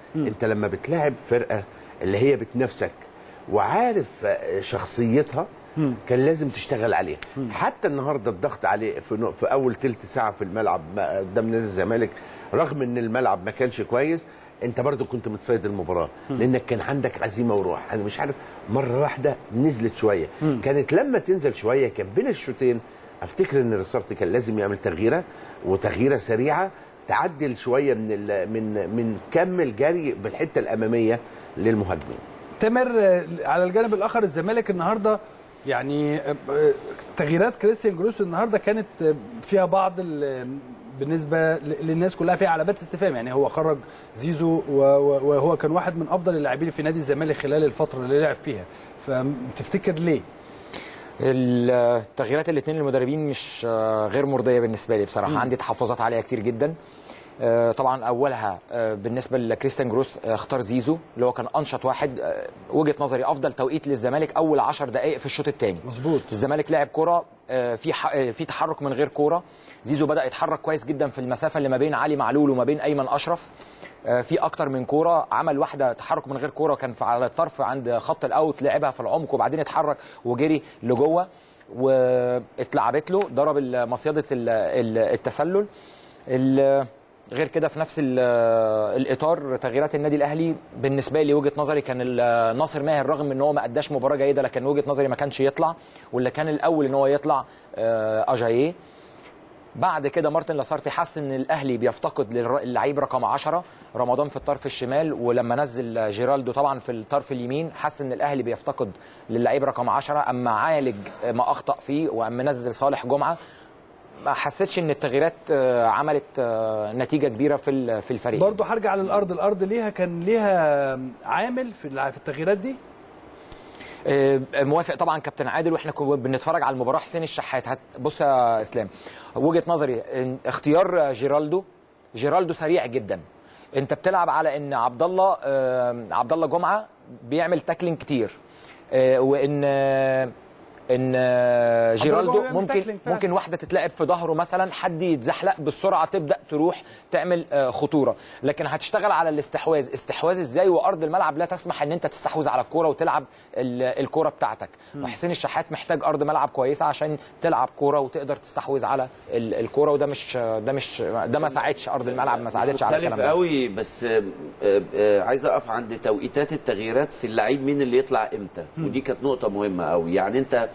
انت لما بتلاعب فرقه اللي هي بتنافسك وعارف آه، شخصيتها كان لازم تشتغل عليها حتى النهارده الضغط عليه في, نو- في اول تلت ساعه في الملعب ما- قدام نادي الزمالك رغم ان الملعب ما كانش كويس انت برضو كنت متصيد المباراه لانك كان عندك عزيمه وروح انا مش عارف مره واحده نزلت شويه كانت لما تنزل شويه كان بين الشوطين افتكر ان ريسارتي كان لازم يعمل تغييره وتغييره سريعه تعدل شويه من ال- من من كم الجري بالحته الاماميه للمهاجمين تامر آه، على الجانب الاخر الزمالك النهارده يعني آه، آه، تغييرات كريستيان جروس النهارده كانت آه، فيها بعض ال- بالنسبه ل- للناس كلها فيها علامات استفهام يعني هو خرج زيزو و- و- وهو كان واحد من افضل اللاعبين في نادي الزمالك خلال الفتره اللي لعب فيها فتفتكر ليه؟ التغييرات الاثنين المدربين مش آه، غير مرضيه بالنسبه لي بصراحه عندي تحفظات عليها كتير جدا آه، طبعا اولها آه، بالنسبه لكريستيان جروس آه، اختار زيزو اللي هو كان انشط واحد آه، وجهه نظري افضل توقيت للزمالك اول 10 دقائق في الشوط الثاني مظبوط. الزمالك لعب كوره آه، في ح- آه، في تحرك من غير كوره زيزو بدا يتحرك كويس جدا في المسافه اللي ما بين علي معلول وما بين ايمن اشرف آه، في اكتر من كوره عمل واحده تحرك من غير كوره كان في- على الطرف عند خط الاوت لعبها في العمق وبعدين اتحرك وجري لجوه واتلعبت له ضرب ال- مصيده ال- ال- التسلل ال- غير كده في نفس ال- الاطار تغييرات النادي الاهلي بالنسبه لي وجهه نظري كان ال- ناصر ماهر رغم ان هو ما اداش مباراه جيده لكن وجهه نظري ما كانش يطلع واللي كان الاول ان هو يطلع آه، اجاييه بعد كده مارتن لاسارتي حس ان الاهلي بيفتقد للر- للعيب رقم 10 رمضان في الطرف الشمال ولما نزل جيرالدو طبعا في الطرف اليمين حس ان الاهلي بيفتقد للعيب رقم 10 اما عالج ما اخطا فيه واما نزل صالح جمعه ما حسيتش ان التغييرات آه، عملت آه، نتيجه كبيره في ال- في الفريق برضه هرجع للارض الارض ليها كان ليها عامل في الع- في التغييرات دي آه، موافق طبعا كابتن عادل واحنا كنا بنتفرج على المباراه حسين الشحات هت- بص يا اسلام وجهه نظري إن اختيار جيرالدو جيرالدو سريع جدا انت بتلعب على ان عبد الله آه، عبد الله جمعه بيعمل تاكلينج كتير آه، وان آه، ان آه، جمعة جيرالدو بيعمل ممكن تاكلينج فعلا. ممكن واحده تتلعب في ظهره مثلا حد يتزحلق بالسرعه تبدا تروح تعمل آه، خطوره لكن هتشتغل على الاستحواذ استحواذ ازاي وارض الملعب لا تسمح ان انت تستحوذ على الكوره وتلعب ال- الكوره بتاعتك وحسين الشحات محتاج ارض ملعب كويسه عشان تلعب كوره وتقدر تستحوذ على ال- الكوره وده مش ده مش ده ما ساعدش ارض الملعب ما ساعدتش على مختلف الكلام ده قوي بس آه، آه، آه، عايز اقف عند توقيتات التغييرات في اللعيب مين اللي يطلع امتى ودي كانت نقطه مهمه قوي يعني انت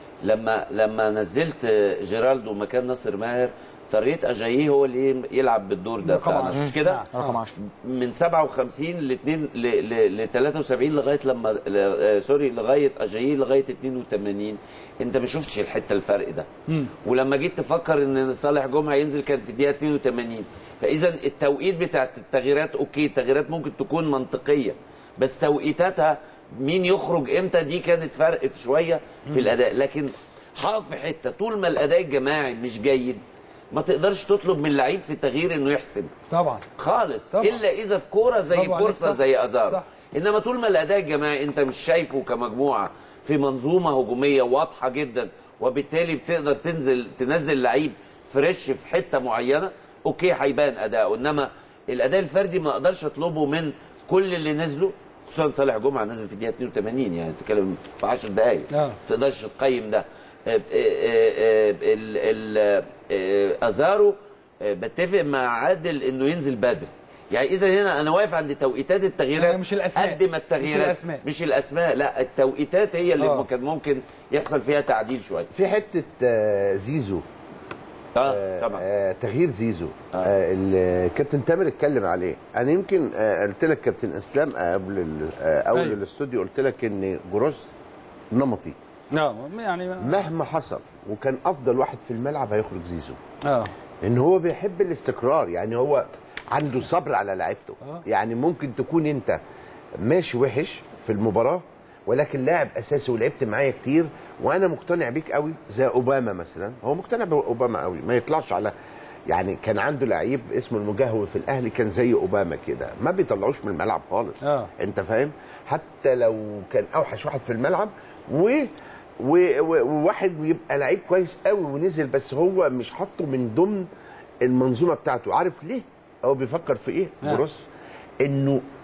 لما لما نزلت آه، جيرالدو مكان ناصر ماهر اضطريت اجاييه هو اللي يلعب بالدور ده رقم بتاعنا عشرة. مش كده؟ نعم. رقم 10 من 57 ل 2 ل 73 لغايه لما ل- آه، سوري لغايه اجاييه لغايه 82 انت ما شفتش الحته الفرق ده ولما جيت تفكر ان صالح جمعه ينزل كانت في الدقيقه 82 فاذا التوقيت بتاعت التغييرات اوكي التغييرات ممكن تكون منطقيه بس توقيتاتها مين يخرج امتى دي كانت فرق في شويه في الاداء لكن هقف في حته طول ما الاداء الجماعي مش جيد ما تقدرش تطلب من لعيب في التغيير انه يحسم طبعا خالص طبعا. الا اذا في كوره زي برافو عليك، فرصه صح. زي ازار صح. انما طول ما الاداء الجماعي انت مش شايفه كمجموعه في منظومه هجوميه واضحه جدا وبالتالي بتقدر تنزل تنزل لعيب فريش في حته معينه اوكي هيبان اداؤه انما الاداء الفردي ما اقدرش اطلبه من كل اللي نزلوا خصوصا صالح جمعه نزل في الدقيقه 82 يعني بتتكلم في 10 دقائق آه. ما تقدرش تقيم ده آه، آه، آه، ال- ال- آه، ازارو آه، بتفق مع عادل انه ينزل بدري يعني اذا هنا انا واقف عند توقيتات التغييرات يعني مش الأسماء. قد ما التغييرات مش الأسماء. مش الاسماء لا التوقيتات هي اللي آه. كان ممكن يحصل فيها تعديل شويه في حته آه، زيزو اه طبعا آه، تغيير زيزو آه. آه. الكابتن تامر اتكلم عليه انا يمكن آه، قلت لك كابتن اسلام آه، قبل ال- آه، اول أيوة. الاستوديو قلت لك ان جروس نمطي اه يعني مهما حصل وكان افضل واحد في الملعب هيخرج زيزو اه ان هو بيحب الاستقرار يعني هو عنده صبر على لعيبته آه. يعني ممكن تكون انت ماشي وحش في المباراه ولكن لاعب اساسي ولعبت معايا كتير وانا مقتنع بيك قوي زي اوباما مثلا هو مقتنع باوباما قوي ما يطلعش على يعني كان عنده لعيب اسمه المجهول في الاهلي كان زي اوباما كده ما بيطلعوش من الملعب خالص آه. انت فاهم حتى لو كان اوحش واحد في الملعب و و- و- وواحد يبقى لعيب كويس قوي ونزل بس هو مش حاطه من ضمن المنظومه بتاعته عارف ليه هو بيفكر في ايه آه. بروس انه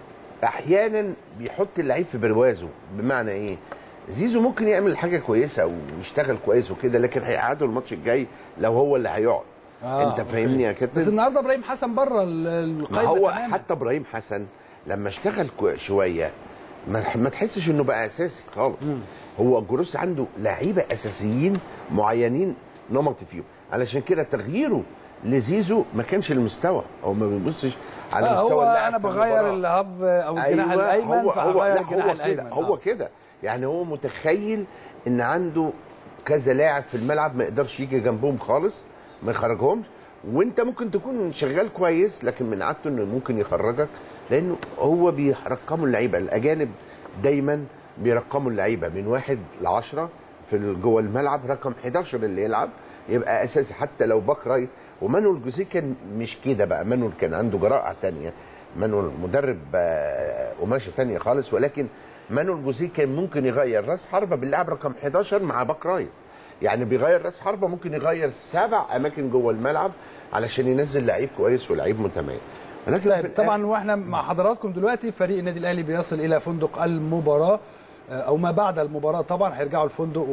احيانا بيحط اللعيب في بروازه بمعنى ايه زيزو ممكن يعمل حاجه كويسه ويشتغل كويس وكده لكن هيقعده الماتش الجاي لو هو اللي هيقعد آه، انت أوكي. فاهمني يا كابتن بس النهارده ابراهيم حسن بره ال- ما القايمه هو تماماً. حتى ابراهيم حسن لما اشتغل كو- شويه ما, ما تحسش انه بقى اساسي خالص هو جروس عنده لعيبه اساسيين معينين نمط فيهم علشان كده تغييره لزيزو ما كانش المستوى هو ما بيبصش على آه، مستوى هو اللاعب انا في بغير المباراة. الهاف او الجناح الايمن هو هو فهغير لا الجناح هو الايمن كده هو آه. كده يعني هو متخيل ان عنده كذا لاعب في الملعب ما يقدرش يجي جنبهم خالص ما يخرجهمش وانت ممكن تكون شغال كويس لكن من عادته انه ممكن يخرجك لانه هو بيرقموا اللعيبه الاجانب دايما بيرقموا اللعيبه من واحد ل 10 في جوه الملعب رقم 11 اللي يلعب يبقى اساسي حتى لو باك رايت ومانويل جوزيه كان مش كده بقى مانويل كان عنده جراءه تانية مانويل مدرب آه، قماشه تانية خالص ولكن مانويل جوزيه كان ممكن يغير راس حربه باللاعب رقم 11 مع باك رايت يعني بيغير راس حربه ممكن يغير سبع اماكن جوه الملعب علشان ينزل لعيب كويس ولعيب متميز ولكن في طيب الآخر- طبعا واحنا مع حضراتكم دلوقتي فريق النادي الاهلي بيصل الى فندق المباراه آه، او ما بعد المباراه طبعا هيرجعوا الفندق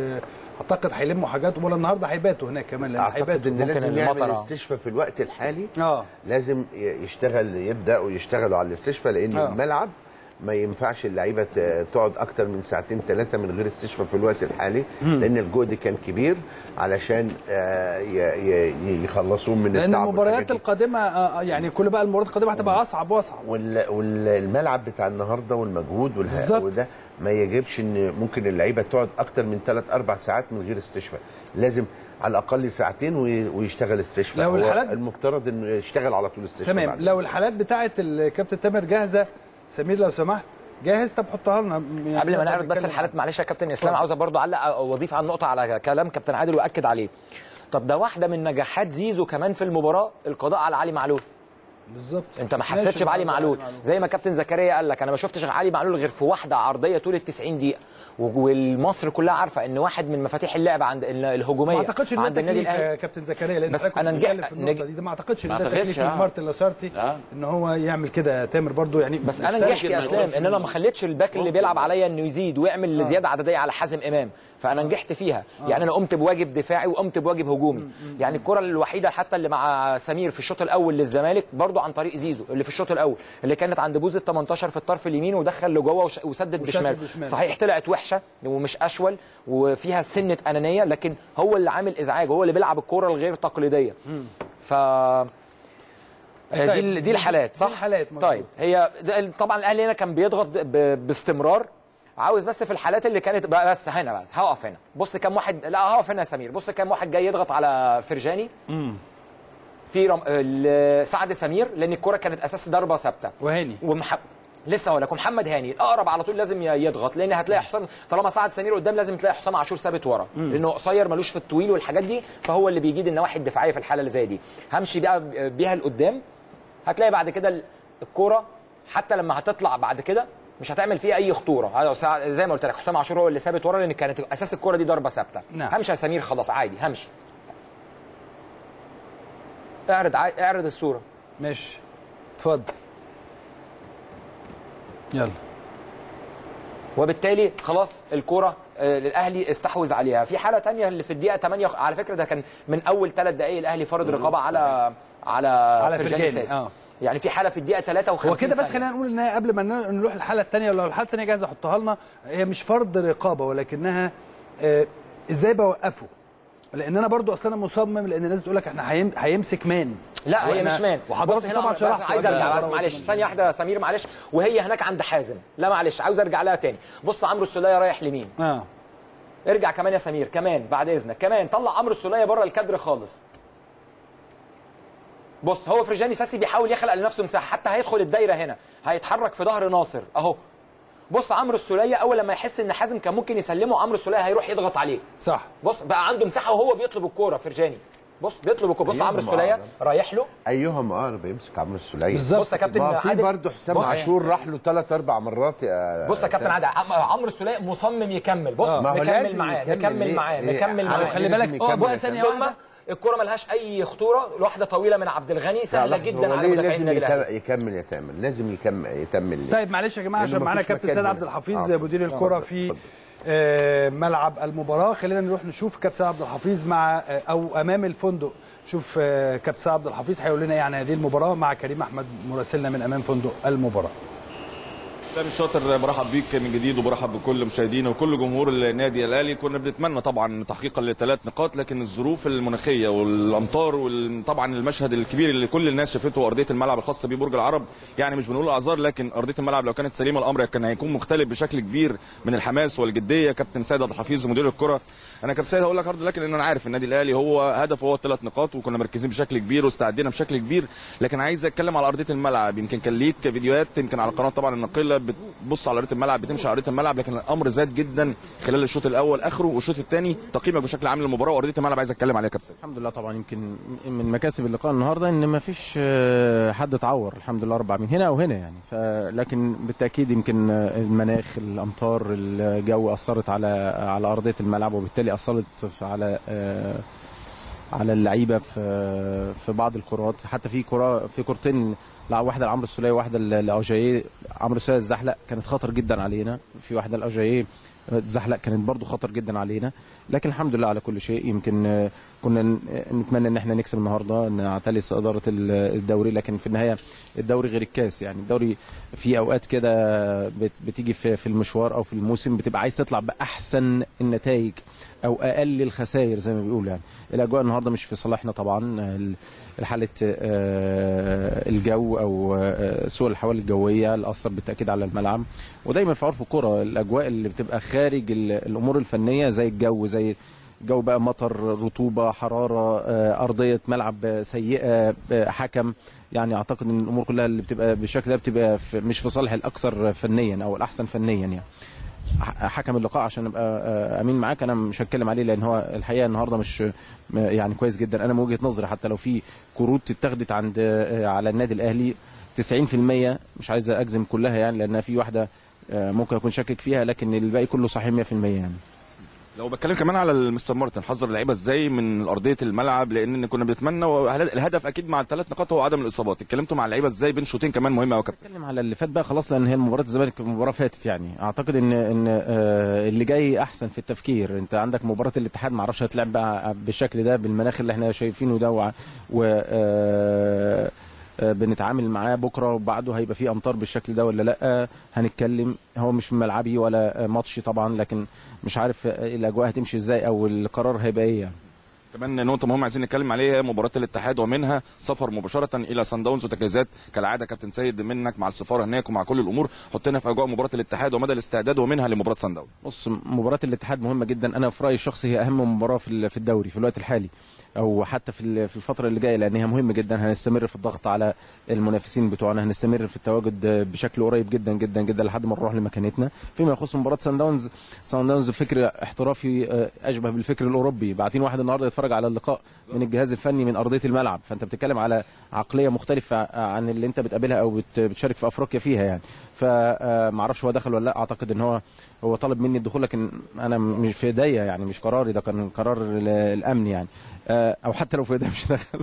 واعتقد هيلموا حاجاتهم ولا النهارده هيباتوا هناك كمان لان اعتقد هيباتوا ان ممكن لازم يعمل المطر. استشفاء في الوقت الحالي اه لازم ي- يشتغل يبداوا يشتغلوا على الاستشفاء لان آه. الملعب ما ينفعش اللعيبه ت- تقعد اكتر من ساعتين ثلاثه من غير استشفاء في الوقت الحالي لان الجهد كان كبير علشان آه، ي- ي- يخلصوه من لان التعب المباريات والحاجات دي. القادمه آه، يعني كل بقى المباريات القادمه هتبقى اصعب واصعب وال- والملعب بتاع النهارده والمجهود بالظبط. والهواء وده ما يجبش ان ممكن اللعيبه تقعد اكتر من ثلاث اربع ساعات من غير استشفاء لازم على الاقل ساعتين وي- ويشتغل استشفاء لو هو الحالات- المفترض انه يشتغل على طول استشفاء تمام بعد لو الحالات بتاعه الكابتن تامر جاهزه سمير لو سمحت جاهز طب حطها لنا يعني قبل ما نقدر نعرض بس نتكلم الحالات معلش يا كابتن اسلام اتفضل. عاوز برضو اعلق واضيف على النقطه على كلام كابتن عادل واكد عليه طب ده واحده من نجاحات زيزو كمان في المباراه القضاء على علي معلول بالظبط انت ما ماشي حسيتش بعلي برضه معلول علي معلول. زي ما كابتن زكريا قال لك انا ما شفتش علي معلول غير في واحده عرضيه طول ال 90 دقيقه و- والمصر كلها عارفه ان واحد من مفاتيح اللعب عند ال- الهجوميه ما اعتقدش ان ده عند النادي تكليف الاهلي يا كابتن زكريا لان بس حضرتك كنت أنا نجحت- بتتكلم في النقطه نج- دي ده ما اعتقدش ان ما ده أعتقدش، تكليف من آه. مارتن لاسارتي آه. ان هو يعمل كده تامر برضو يعني بس مش انا فارق نجحت يا ما اسلام يقولش ان انا إنه- ما خليتش الباك اللي بيلعب عليا انه يزيد ويعمل زياده عدديه على حازم امام فانا نجحت فيها يعني انا قمت بواجب دفاعي وقمت بواجب هجومي يعني الكره الوحيده حتى اللي مع سمير في الشوط الاول للزمالك برضو عن طريق زيزو اللي في الشوط الاول اللي كانت عند بوز ال 18 في الطرف اليمين ودخل لجوه وش- وسدد بشمال بشمال. صحيح طلعت وحشه ومش اشول وفيها سنه انانيه لكن هو اللي عامل ازعاج هو اللي بيلعب الكره الغير تقليديه ف دي طيب، ال- دي الحالات دي صح؟ الحالات، مظبوط. طيب هي ده- طبعا الاهلي هنا كان بيضغط ب- باستمرار عاوز بس في الحالات اللي كانت بقى بس هنا بس هقف هنا بص كام واحد لا هقف هنا يا سمير بص كام واحد جاي يضغط على فرجاني في رم... ال- سعد سمير لان الكره كانت اساس ضربه ثابته وهاني ومح... لسه هقول لك ومحمد هاني الاقرب على طول لازم ي- يضغط لان هتلاقي حسام طالما سعد سمير قدام لازم تلاقي حسام عاشور ثابت ورا لانه قصير ملوش في الطويل والحاجات دي فهو اللي بيجيد النواحي الدفاعيه في الحاله اللي زي دي همشي بقى بيها لقدام هتلاقي بعد كده ال- الكوره حتى لما هتطلع بعد كده مش هتعمل فيها اي خطوره هذا سع- زي ما قلت لك حسام عاشور هو اللي ثابت ورا لان كانت اساس الكوره دي ضربه ثابته نعم. همشي يا سمير خلاص عادي همشي اعرض عا- اعرض الصوره ماشي اتفضل يلا وبالتالي خلاص الكرة آه، الاهلي استحوذ عليها في حاله تانية اللي في الدقيقه 8 على فكره ده كان من اول ثلاث دقائق الاهلي فرض رقابه على على على فرجاني فرجاني، ساسي آه. يعني في حاله في الدقيقه 53 هو كده بس ثانية. خلينا نقول ان هي قبل ما ن- نروح الحاله الثانيه ولو الحاله الثانيه جاهزه حطها لنا هي مش فرض رقابه ولكنها آه، ازاي بوقفه لان انا برضو اصلا انا مصمم لان الناس بتقول لك احنا هيم- هيمسك مان لا هي وإحنا- مش مان وحضرتك بص هنا طبعا بس شرحت عايز وجه ارجع بس المباراة معلش وكده. ثانيه واحده يا سمير معلش وهي هناك عند حازم لا معلش عاوز ارجع لها تاني بص عمرو السوليه رايح لمين اه ارجع كمان يا سمير كمان بعد اذنك كمان طلع عمرو السوليه بره الكادر خالص بص هو فرجاني ساسي بيحاول يخلق لنفسه مساحه حتى هيدخل الدايره هنا هيتحرك في ظهر ناصر اهو بص عمرو السوليه اول لما يحس ان حازم كان ممكن يسلمه عمرو السوليه هيروح يضغط عليه صح بص بقى عنده مساحه وهو بيطلب الكوره فرجاني بص بيطلب الكوره بص أيام عمرو السوليه معارض. رايح له ايهم اقرب يمسك عمرو السوليه بالظبط. بص يا كابتن ما في عادل برضه حسام بص- عاشور راح له ثلاث اربع مرات يا بص يا كابتن عادل عم- عمرو السوليه مصمم يكمل بص ما هو مكمل لازم معاه يكمل مكمل ليه؟ معاه ليه؟ مكمل على معاه خلي لازم بالك يكمل اه بقى يا ثانيه ثم واحده الكره ملهاش اي خطوره واحده طويله من عبد الغني سهله لا، جدا هو على ليه مدافعين لازم النادي الاهلي يكمل- يكمل يا تامر لازم يكمل يكمل ليه؟ طيب معلش يا جماعه لأنه عشان معانا مفيش كابتن مكان سيد هنا. عبد الحفيظ آه. مدير الكره اتفضل، في اتفضل. آه، ملعب المباراه خلينا نروح نشوف كابتن سيد عبد الحفيظ مع آه، او امام الفندق شوف آه، كابتن سيد عبد الحفيظ هيقول لنا يعني هذه المباراه مع كريم احمد مراسلنا من امام فندق المباراه سامي الشاطر برحب بيك من جديد وبرحب بكل مشاهدينا وكل جمهور النادي الاهلي كنا بنتمنى طبعا تحقيقا لثلاث نقاط لكن الظروف المناخيه والامطار وطبعا المشهد الكبير اللي كل الناس شافته ارضيه الملعب الخاصه ببرج العرب يعني مش بنقول اعذار لكن ارضيه الملعب لو كانت سليمه الامر كان هيكون مختلف بشكل كبير من الحماس والجديه كابتن سيد عبد الحفيظ مدير الكره انا كابتن سيد هقول لك برضه لكن ان انا عارف النادي الاهلي هو هدفه هو الثلاث نقاط وكنا مركزين بشكل كبير واستعدينا بشكل كبير لكن عايز اتكلم على ارضيه الملعب يمكن كان ليك فيديوهات يمكن على القناه طبعا الناقله بتبص على ارضيه الملعب بتمشي على ارضيه الملعب لكن الامر زاد جدا خلال الشوط الاول اخره والشوط الثاني تقييمك بشكل عام للمباراه وارضيه الملعب عايز اتكلم عليها يا كابتن الحمد لله طبعا يمكن من مكاسب اللقاء النهارده ان ما فيش آه، حد اتعور الحمد لله رب العالمين هنا او هنا يعني ف لكن بالتاكيد يمكن آه، المناخ الامطار الجو اثرت على على ارضيه الملعب وبالتالي اثرت في- على آه، على اللعيبه في في بعض الكرات حتى في كره في كورتين لا واحده لعمرو السوليه وواحده ل- لاوجاييه عمرو السوليه الزحلق كانت خطر جدا علينا في واحده لاوجاييه اتزحلق كانت برضو خطر جدا علينا لكن الحمد لله على كل شيء يمكن آه، كنا ن- نتمنى ان احنا نكسب النهارده نعتلي اداره ال- الدوري لكن في النهايه الدوري غير الكاس يعني الدوري في اوقات كده بت- بتيجي في في المشوار او في الموسم بتبقى عايز تطلع باحسن النتائج او اقل الخسائر زي ما بيقولوا يعني الاجواء النهارده مش في صالحنا طبعا ال- حاله آه، الجو او آه، سوء الاحوال الجويه اللي اثر بالتاكيد على الملعب ودايما في عرف الكره الاجواء اللي بتبقى خارج ال- الامور الفنيه زي الجو زي جو بقى مطر رطوبه حراره آه، ارضيه ملعب سيئه آه، حكم يعني اعتقد ان الامور كلها اللي بتبقى بالشكل ده بتبقى في مش في صالح الاكثر فنيا او الاحسن فنيا يعني ح- حكم اللقاء عشان ابقى آه، امين معاك انا مش هتكلم عليه لان هو الحقيقه النهارده مش م- يعني كويس جدا انا من وجهه نظري حتى لو في كروت اتخذت عند آه، على النادي الاهلي 90% مش عايز اجزم كلها يعني لانها في واحده آه، ممكن اكون شاكك فيها لكن الباقي كله صحيح 100% يعني لو بتكلم كمان على المستر مارتن حذر اللعيبه ازاي من ارضيه الملعب لان كنا بنتمنى والهدف اكيد مع الثلاث نقاط هو عدم الاصابات اتكلمتوا مع اللعيبه ازاي بين شوطين كمان مهمه قوي يا كابتن نتكلم على اللي فات بقى خلاص لان هي مباراه الزمالك مباراه فاتت يعني اعتقد ان ان آه، اللي جاي احسن في التفكير انت عندك مباراه الاتحاد ما اعرفش هتلعب بقى بالشكل ده بالمناخ اللي احنا شايفينه ده وع- و آه، آه، بنتعامل معاه بكره وبعده هيبقى فيه امطار بالشكل ده ولا لا هنتكلم هو مش ملعبي ولا ماتشي طبعا لكن مش عارف آه، الاجواء هتمشي ازاي او القرار هيبقى ايه يعني. كمان نقطة مهمة عايزين نتكلم عليها هي مباراة الاتحاد ومنها سفر مباشرة إلى سان داونز وتجهيزات كالعادة كابتن سيد منك مع السفارة هناك ومع كل الأمور حطينا في أجواء مباراة الاتحاد ومدى الاستعداد ومنها لمباراة سان داونز بص مباراة الاتحاد مهمة جدا أنا في رأيي الشخصي هي أهم مباراة في ال- في الدوري في الوقت الحالي أو حتى في ال- في الفترة اللي جاية لأن هي مهمة جدا هنستمر في الضغط على المنافسين بتوعنا هنستمر في التواجد بشكل قريب جدا جدا جدا لحد ما نروح لمكانتنا فيما يخص مباراة سان داونز سان داونز فكر احترافي آه، أشبه بالفكر الأوروبي باعتين واحد النهارده يتفرج على اللقاء من الجهاز الفني من أرضية الملعب فأنت بتتكلم على عقلية مختلفة عن اللي أنت بتقابلها أو بت- بتشارك في أفريقيا فيها يعني فمعرفش هو دخل ولا لا اعتقد ان هو هو طلب مني الدخول لكن انا مش في ايديا يعني مش قراري ده كان قرار ال- الامن يعني آه، او حتى لو في ايديا مش دخل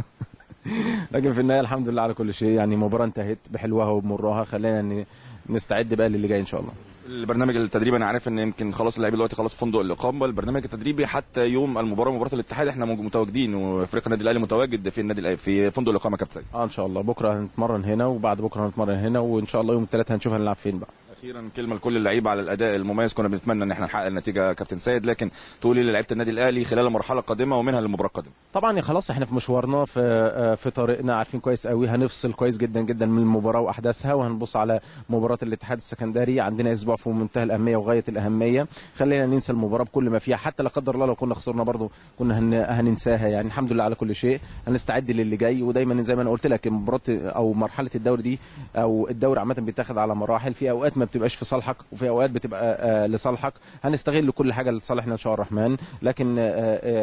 لكن في النهايه الحمد لله على كل شيء يعني المباراه انتهت بحلوها وبمرها خلينا ن- نستعد بقى للي جاي ان شاء الله البرنامج التدريبي انا عارف ان يمكن خلاص اللعيبه دلوقتي خلاص في فندق الاقامه البرنامج التدريبي حتى يوم المباراه مباراه الاتحاد احنا متواجدين وفريق النادي الاهلي متواجد في النادي الأهلي في فندق الاقامه يا كابتن سيد اه ان شاء الله بكره هنتمرن هنا وبعد بكره هنتمرن هنا وان شاء الله يوم الثلاث هنشوف هنلعب فين بقى اخيرا كلمه لكل اللعيبه على الاداء المميز كنا بنتمنى ان احنا نحقق النتيجه يا كابتن سيد لكن تقولي للعيبه النادي الاهلي خلال المرحله القادمه ومنها للمباراه القادمه طبعا خلاص احنا في مشوارنا في آه، في طريقنا عارفين كويس قوي هنفصل كويس جدا جدا من المباراه واحداثها وهنبص على مباراه الاتحاد السكندري عندنا اسبوع في منتهى الاهميه وغايه الاهميه خلينا ننسى المباراه بكل ما فيها حتى لا قدر الله لو كنا خسرنا برضو كنا هن... هننساها يعني الحمد لله على كل شيء هنستعد للي جاي ودايما زي ما انا قلت لك مباراه او مرحله الدوري دي او الدوري عامه بيتاخد على مراحل في اوقات ما بتبقاش في صالحك وفي اوقات بتبقى آه، لصالحك هنستغل كل حاجه لصالحنا ان شاء الله الرحمن لكن آه،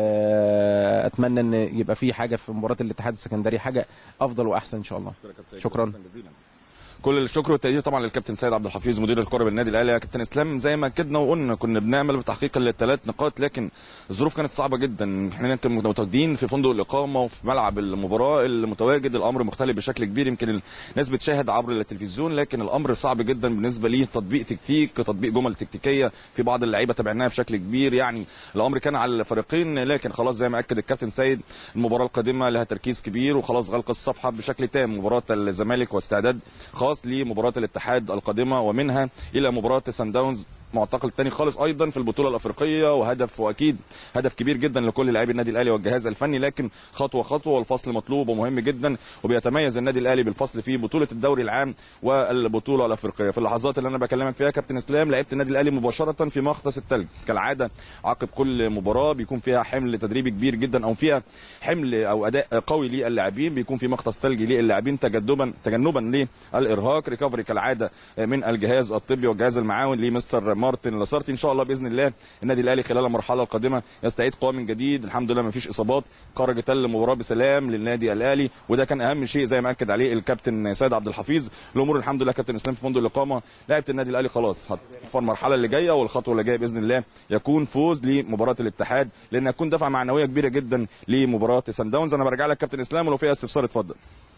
آه، اتمنى ان يبقى في حاجه في مباراه الاتحاد السكندري حاجه افضل واحسن ان شاء الله شكرا كل الشكر والتقدير طبعا للكابتن سيد عبد الحفيظ مدير الكره بالنادي الاهلي يا كابتن اسلام زي ما اكدنا وقلنا كنا بنعمل بتحقيق الثلاث نقاط لكن الظروف كانت صعبه جدا احنا كنا متواجدين في فندق الاقامه وفي ملعب المباراه المتواجد الامر مختلف بشكل كبير يمكن الناس بتشاهد عبر التلفزيون لكن الامر صعب جدا بالنسبه ليه تطبيق تكتيك تطبيق جمل تكتيكيه في بعض اللعيبه تابعناها بشكل كبير يعني الامر كان على الفريقين لكن خلاص زي ما اكد الكابتن سيد المباراه القادمه لها تركيز كبير وخلاص غلق الصفحه بشكل تام مباراه الزمالك واستعداد خاص لمباراه الاتحاد القادمه ومنها الى مباراه سان داونز معتقل تاني خالص ايضا في البطوله الافريقيه وهدف واكيد هدف كبير جدا لكل لاعبي النادي الاهلي والجهاز الفني لكن خطوه خطوه والفصل مطلوب ومهم جدا وبيتميز النادي الاهلي بالفصل في بطوله الدوري العام والبطوله الافريقيه في اللحظات اللي انا بكلمك فيها كابتن اسلام لعيبه النادي الاهلي مباشره في مختص الثلج كالعاده عقب كل مباراه بيكون فيها حمل تدريبي كبير جدا او فيها حمل او اداء قوي للاعبين بيكون في مختص ثلجي للاعبين تجنبا تجنبا للارهاق ريكفري كالعاده من الجهاز الطبي والجهاز المعاون لمستر مارتن لاسارتي ان شاء الله باذن الله النادي الاهلي خلال المرحله القادمه يستعيد قوام من جديد الحمد لله ما فيش اصابات خرجت المباراه بسلام للنادي الاهلي وده كان اهم شيء زي ما اكد عليه الكابتن سيد عبد الحفيظ الامور الحمد لله كابتن اسلام في فندق الاقامه لعبه النادي الاهلي خلاص في المرحله اللي جايه والخطوه اللي جايه باذن الله يكون فوز لمباراه الاتحاد لان يكون دفعه معنويه كبيره جدا لمباراه سان داونز انا برجع لك كابتن اسلام ولو في استفسار اتفضل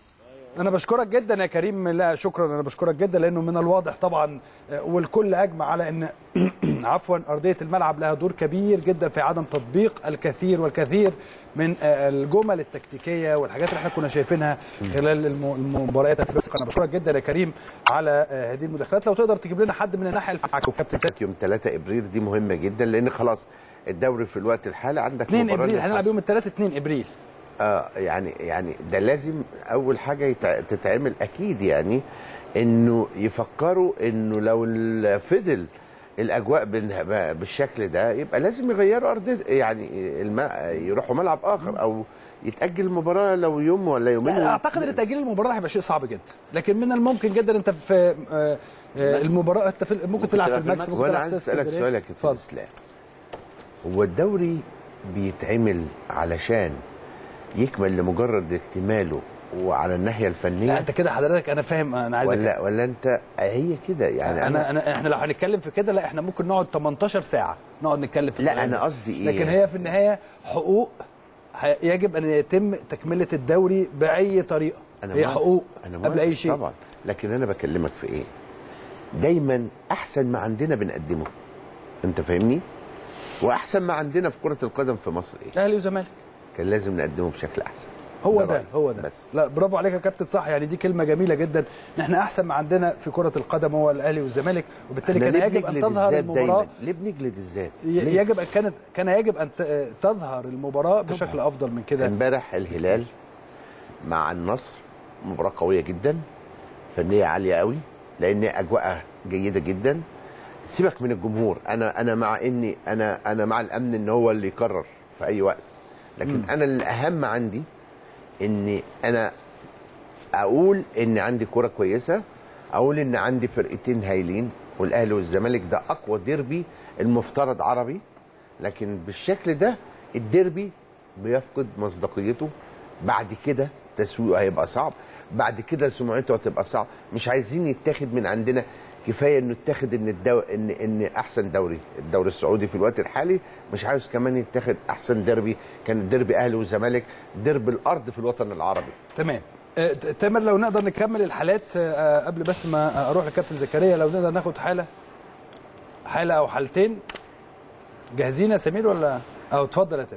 انا بشكرك جدا يا كريم لا شكرا انا بشكرك جدا لانه من الواضح طبعا آه، والكل اجمع على ان عفوا ارضيه الملعب لها دور كبير جدا في عدم تطبيق الكثير والكثير من آه، الجمل التكتيكيه والحاجات اللي احنا كنا شايفينها خلال الم- المباريات السابقه انا بشكرك جدا يا كريم على آه، هذه المداخلات لو تقدر تجيب لنا حد من الناحيه الفنيه وكابتن سيد يوم 3 ابريل دي مهمه جدا لان خلاص الدوري في الوقت الحالي عندك 2 مباراة ابريل هنلعب للحسم. يوم الثلاث 2 ابريل اه يعني يعني ده لازم اول حاجه يتع- تتعمل اكيد يعني انه يفكروا انه لو ال- فضل الاجواء بال- بالشكل ده يبقى لازم يغيروا ارض يعني الم... يروحوا ملعب اخر او يتاجل المباراه لو يوم ولا يومين لا، اعتقد ان تاجيل المباراه هيبقى شيء صعب جدا لكن من الممكن جدا انت في آه، آه، المباراه انت في ممكن تلعب في الماكس ممكن وانا تلعب عايز في اسالك اسكندرية. سؤال يا كابتن اتفضل. اسلام هو الدوري بيتعمل علشان يكمل لمجرد اكتماله وعلى الناحيه الفنيه لا انت كده حضرتك انا فاهم انا عايز ولا ولا انت هي كده يعني انا انا احنا لو هنتكلم في كده لا احنا ممكن نقعد 18 ساعه نقعد نتكلم في لا الكلام انا ده. قصدي ايه لكن هي في النهايه حقوق ه- يجب ان يتم تكمله الدوري باي طريقه أنا هي موافق. حقوق أنا قبل موافق اي شيء طبعا لكن انا بكلمك في ايه دايما احسن ما عندنا بنقدمه انت فاهمني واحسن ما عندنا في كره القدم في مصر ايه اهلي وزمالك كان لازم نقدمه بشكل احسن هو ده ده رأيي. هو ده بس. لا برافو عليك يا كابتن صح يعني دي كلمه جميله جدا ان احنا احسن ما عندنا في كره القدم هو الاهلي والزمالك وبالتالي احنا كان ليه يجب ان بنجلد تظهر الذات المباراه دايما ليه بنجلد الذات ي- ليه؟ يجب ان كانت كان يجب ان ت- تظهر المباراه بشكل افضل من كده امبارح الهلال مع النصر مباراه قويه جدا فنيه عاليه قوي لان اجواءها جيده جدا سيبك من الجمهور انا انا مع اني انا انا مع الامن ان هو اللي يقرر في اي وقت لكن انا الاهم عندي اني انا اقول ان عندي كره كويسه اقول ان عندي فرقتين هايلين والاهلي والزمالك ده اقوى ديربي المفترض عربي لكن بالشكل ده الديربي بيفقد مصداقيته بعد كده تسويقه هيبقى صعب بعد كده سمعته هتبقى صعب مش عايزين يتاخد من عندنا كفايه انه يتاخد ان الدو... ان ان احسن دوري الدوري السعودي في الوقت الحالي مش عاوز كمان يتاخد احسن ديربي كان ديربي اهلي وزمالك ديربي الارض في الوطن العربي تمام آه، ت- تامر لو نقدر نكمل الحالات آه، قبل بس ما اروح لكابتن زكريا لو نقدر ناخد حاله حاله او حالتين جاهزين يا سمير ولا او اتفضل يا تامر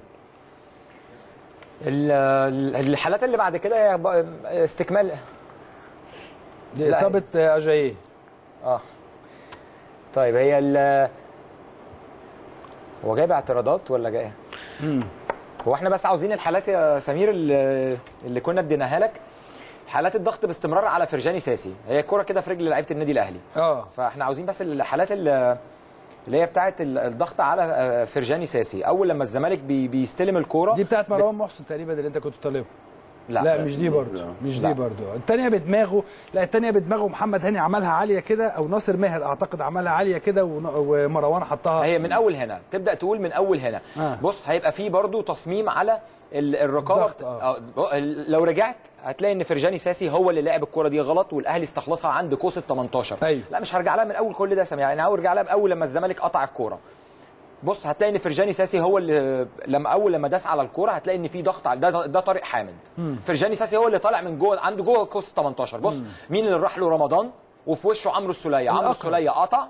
ال- ال- الحالات اللي بعد كده هي ب- استكمال دي لا. اصابه آه، اجاييه اه طيب هي ال هو جايب اعتراضات ولا جاي هو احنا بس عاوزين الحالات يا سمير اللي, اللي كنا اديناها لك حالات الضغط باستمرار على فرجاني ساسي هي الكره كده في رجل لعيبه النادي الاهلي اه فاحنا عاوزين بس الحالات اللي اللي هي بتاعه ال- الضغط على آه، فرجاني ساسي اول لما الزمالك بي بيستلم الكره دي بتاعت مروان محسن تقريبا اللي انت كنت طالبها لا, لا. لا مش دي برضه مش لا. دي برضه الثانيه بدماغه لا الثانيه بدماغه محمد هاني عملها عاليه كده او ناصر ماهر اعتقد عملها عاليه كده ون- ومروان حطها هي من اول هنا تبدا تقول من اول هنا آه. آه. بص هيبقى في برضو تصميم على ال- الرقابه الضغط، آه. آه. لو رجعت هتلاقي ان فرجاني ساسي هو اللي لعب الكره دي غلط والاهلي استخلصها عند كوس ال 18 أيوة. لا مش هرجع لها من اول كل ده سامي يعني انا هرجع لها باول لما الزمالك قطع الكوره بص هتلاقي ان فرجاني ساسي هو اللي لما اول لما داس على الكوره هتلاقي ان في ضغط على ده ده طارق حامد فرجاني ساسي هو اللي طالع من جوه عنده جوه كوس 18 بص مين اللي راح له رمضان وفي وشه عمرو السوليه عمرو الأقرب. السوليه قطع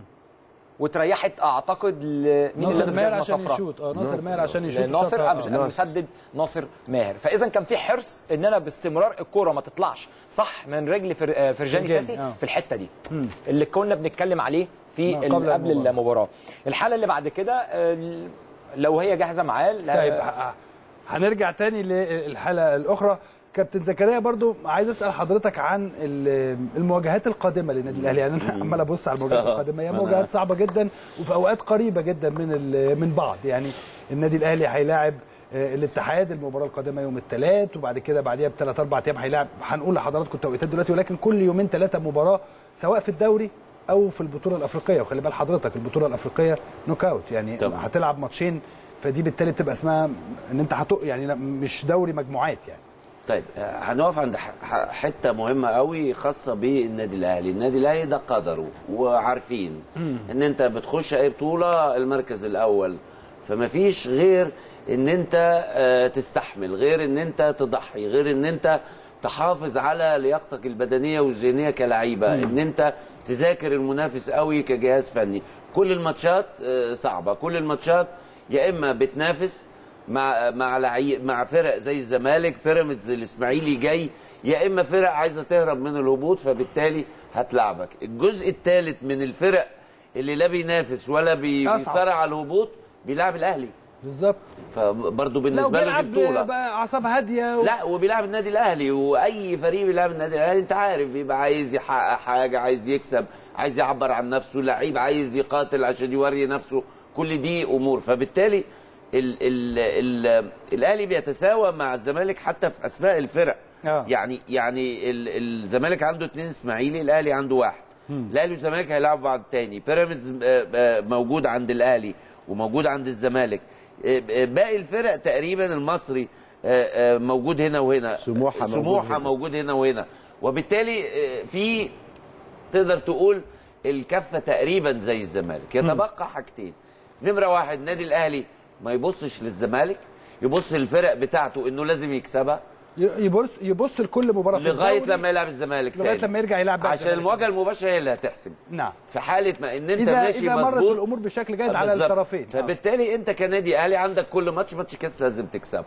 وتريحت اعتقد ل- مين اللي ناصر لابس ماهر جزمه عشان صفراء يشوط اه ناصر ماهر عشان يشوط ناصر شاطها. آه، مش- آه. مسدد ناصر ماهر فاذا كان في حرص ان انا باستمرار الكوره ما تطلعش صح من رجل فر... آه، فرجاني فرجاني، ساسي آه. في الحته دي اللي كنا بنتكلم عليه في نعم، ال- قبل قبل المباراة. المباراه الحاله اللي بعد كده آه، لو هي جاهزه معاه لا- طيب ه- هنرجع تاني للحلقه الاخرى كابتن زكريا برضو عايز اسال حضرتك عن ال- المواجهات القادمه للنادي الاهلي يعني انا عمال ابص على المواجهات آه. القادمه هي أنا- مواجهات صعبه جدا وفي اوقات قريبه جدا من ال- من بعض يعني النادي الاهلي هيلاعب آه، الاتحاد المباراه القادمه يوم الثلاث وبعد كده بعديها بثلاث اربع ايام هيلاعب هنقول لحضراتكم التوقيتات دلوقتي ولكن كل يومين ثلاثه مباراه سواء في الدوري او في البطوله الافريقيه وخلي بال حضرتك البطوله الافريقيه نوك اوت يعني طبعا. هتلعب ماتشين فدي بالتالي بتبقى اسمها ان انت هتق يعني لا، مش دوري مجموعات يعني طيب آه، هنقف عند ح- ح- حته مهمه قوي خاصه بالنادي الاهلي النادي الاهلي ده قدره وعارفين ان انت بتخش اي بطوله المركز الاول فما فيش غير ان انت آه، تستحمل غير ان انت تضحي غير ان انت تحافظ على لياقتك البدنيه والذهنيه كلعيبه ان انت تذاكر المنافس قوي كجهاز فني كل الماتشات آه، صعبه كل الماتشات يا اما بتنافس مع مع لعي... مع فرق زي الزمالك بيراميدز الاسماعيلي جاي يا اما فرق عايزه تهرب من الهبوط فبالتالي هتلعبك الجزء الثالث من الفرق اللي لا بينافس ولا بي... أصعب. بيصارع على الهبوط بيلعب الاهلي بالظبط فبرضه لو بالنسبه له دي بيلعب بطوله بقى اعصاب هاديه و... لا وبيلعب النادي الاهلي واي فريق بيلعب النادي الاهلي انت عارف بيبقى عايز يحقق حاجه عايز يكسب عايز يعبر عن نفسه لعيب عايز يقاتل عشان يوري نفسه كل دي امور فبالتالي ال ال ال الاهلي بيتساوى مع الزمالك حتى في اسماء الفرق آه. يعني يعني ال- الزمالك عنده اثنين اسماعيلي الاهلي عنده واحد الاهلي والزمالك هيلعبوا بعض تاني بيراميدز آه، آه، موجود عند الاهلي وموجود عند الزمالك آه، آه، باقي الفرق تقريبا المصري آه، آه، موجود هنا وهنا سموحة موجود سموحه هنا. موجود هنا وهنا وبالتالي آه، في تقدر تقول الكفه تقريبا زي الزمالك يتبقى حاجتين نمره واحد النادي الاهلي ما يبصش للزمالك يبص للفرق بتاعته انه لازم يكسبها يبص يبص لكل مباراه في لغايه الدوري لما يلعب الزمالك لغايه تاني. لما يرجع يلعب بقى عشان الزمالك. المواجهه المباشره هي اللي هتحسم نعم في حاله ما ان انت اذا ماشي اذا مرت مظبوط الامور بشكل جيد على بالظبط. الطرفين آه. فبالتالي انت كنادي اهلي عندك كل ماتش ماتش كاس لازم تكسبه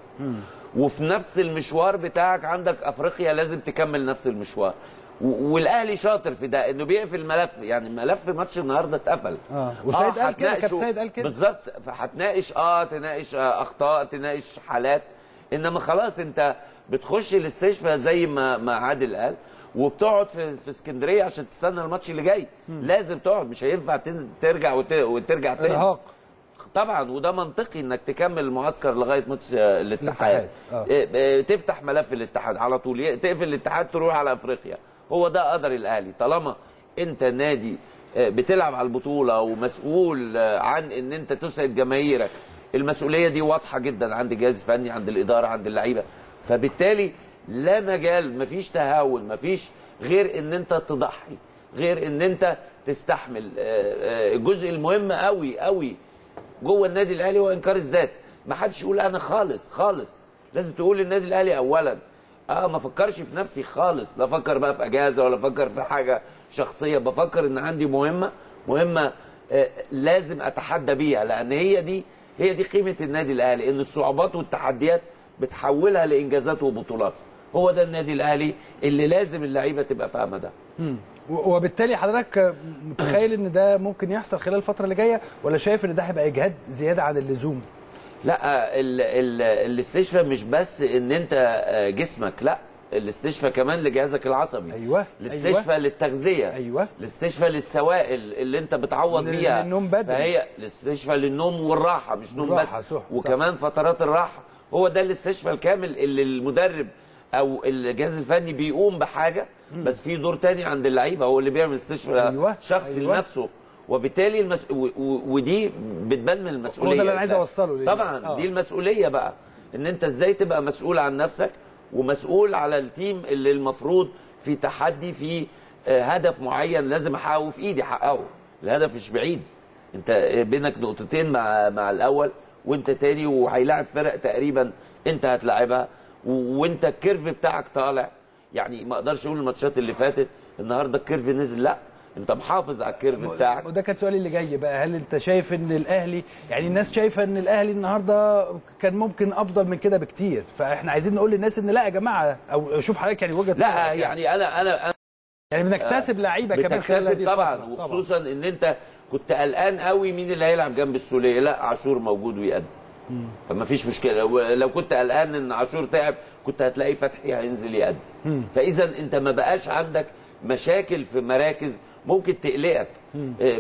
وفي نفس المشوار بتاعك عندك افريقيا لازم تكمل نفس المشوار و- والاهلي شاطر في ده انه بيقفل ملف يعني ملف ماتش النهارده اتقفل آه. وسيد قال كده، هتناقشه- كابتن سيد قال كده. بالظبط فهتناقش اه تناقش آه اخطاء تناقش حالات انما خلاص انت بتخش الاستشفاء زي ما ما عادل قال وبتقعد في في اسكندريه عشان تستنى الماتش اللي جاي لازم تقعد مش هينفع تن- ترجع وت- وترجع تاني ارهاق طبعا وده منطقي انك تكمل المعسكر لغايه ماتش آه، الاتحاد الاتحاد، آه. إيه، إيه، تفتح ملف الاتحاد على طول ي- تقفل الاتحاد تروح على افريقيا هو ده قدر الاهلي طالما انت نادي آه، بتلعب على البطوله ومسؤول آه، عن ان انت تسعد جماهيرك المسؤوليه دي واضحه جدا عند جهاز فني عند الاداره عند اللعيبه فبالتالي لا مجال مفيش تهاون مفيش غير ان انت تضحي غير ان انت تستحمل آه، آه، الجزء المهم قوي قوي جوه النادي الاهلي هو انكار الذات ما حدش يقول انا خالص خالص لازم تقول للنادي الاهلي اولا اه ما فكرش في نفسي خالص لا افكر بقى في اجازه ولا افكر في حاجه شخصيه بفكر ان عندي مهمه مهمه آه لازم اتحدى بيها لان هي دي هي دي قيمه النادي الاهلي ان الصعوبات والتحديات بتحولها لانجازات وبطولات هو ده النادي الاهلي اللي لازم اللعيبه تبقى فاهمه ده و- وبالتالي حضرتك متخيل ان ده ممكن يحصل خلال الفتره اللي جايه ولا شايف ان ده هيبقى اجهاد زياده عن اللزوم لا ال ال الاستشفاء مش بس ان انت آه، جسمك لا الاستشفاء كمان لجهازك العصبي أيوة، الاستشفاء للتغذيه أيوة. الاستشفاء للسوائل اللي انت بتعوض لل- بيها للنوم بدري. فهي الاستشفاء للنوم والراحه مش نوم والراحة، بس صح، صح. وكمان فترات الراحه هو ده الاستشفاء الكامل اللي المدرب او الجهاز الفني بيقوم بحاجه بس في دور تاني عند اللعيبه هو اللي بيعمل استشفاء أيوة، شخصي أيوة. لنفسه وبالتالي المس... و... و... ودي بتبان من المسؤوليه هو ده اللي أنا عايز إزاي. أوصله ليه. طبعا آه. دي المسؤوليه بقى ان انت ازاي تبقى مسؤول عن نفسك ومسؤول على التيم اللي المفروض في تحدي في آه، هدف معين لازم احققه في ايدي احققه الهدف مش بعيد انت آه، بينك نقطتين مع مع الاول وانت تاني وهيلاعب فرق تقريبا انت هتلاعبها و- وانت الكيرف بتاعك طالع يعني ما اقدرش اقول الماتشات اللي فاتت النهارده الكيرف نزل لا انت محافظ على الكيرف بتاعك وده كان سؤالي اللي جاي بقى هل انت شايف ان الاهلي يعني الناس شايفه ان الاهلي النهارده كان ممكن افضل من كده بكتير فاحنا عايزين نقول للناس ان لا يا جماعه او شوف حضرتك يعني وجهه لا نظرك يعني انا انا انا يعني بنكتسب لعيبه كمان خلال بتكتسب هذه طبعا الفترة. وخصوصا ان انت كنت قلقان قوي مين اللي هيلعب جنب السوليه لا عاشور موجود ويأدي فما فيش مشكله لو- لو كنت قلقان ان عاشور تعب كنت هتلاقي فتحي هينزل يأدي فاذا انت ما بقاش عندك مشاكل في مراكز ممكن تقلقك آه، آه،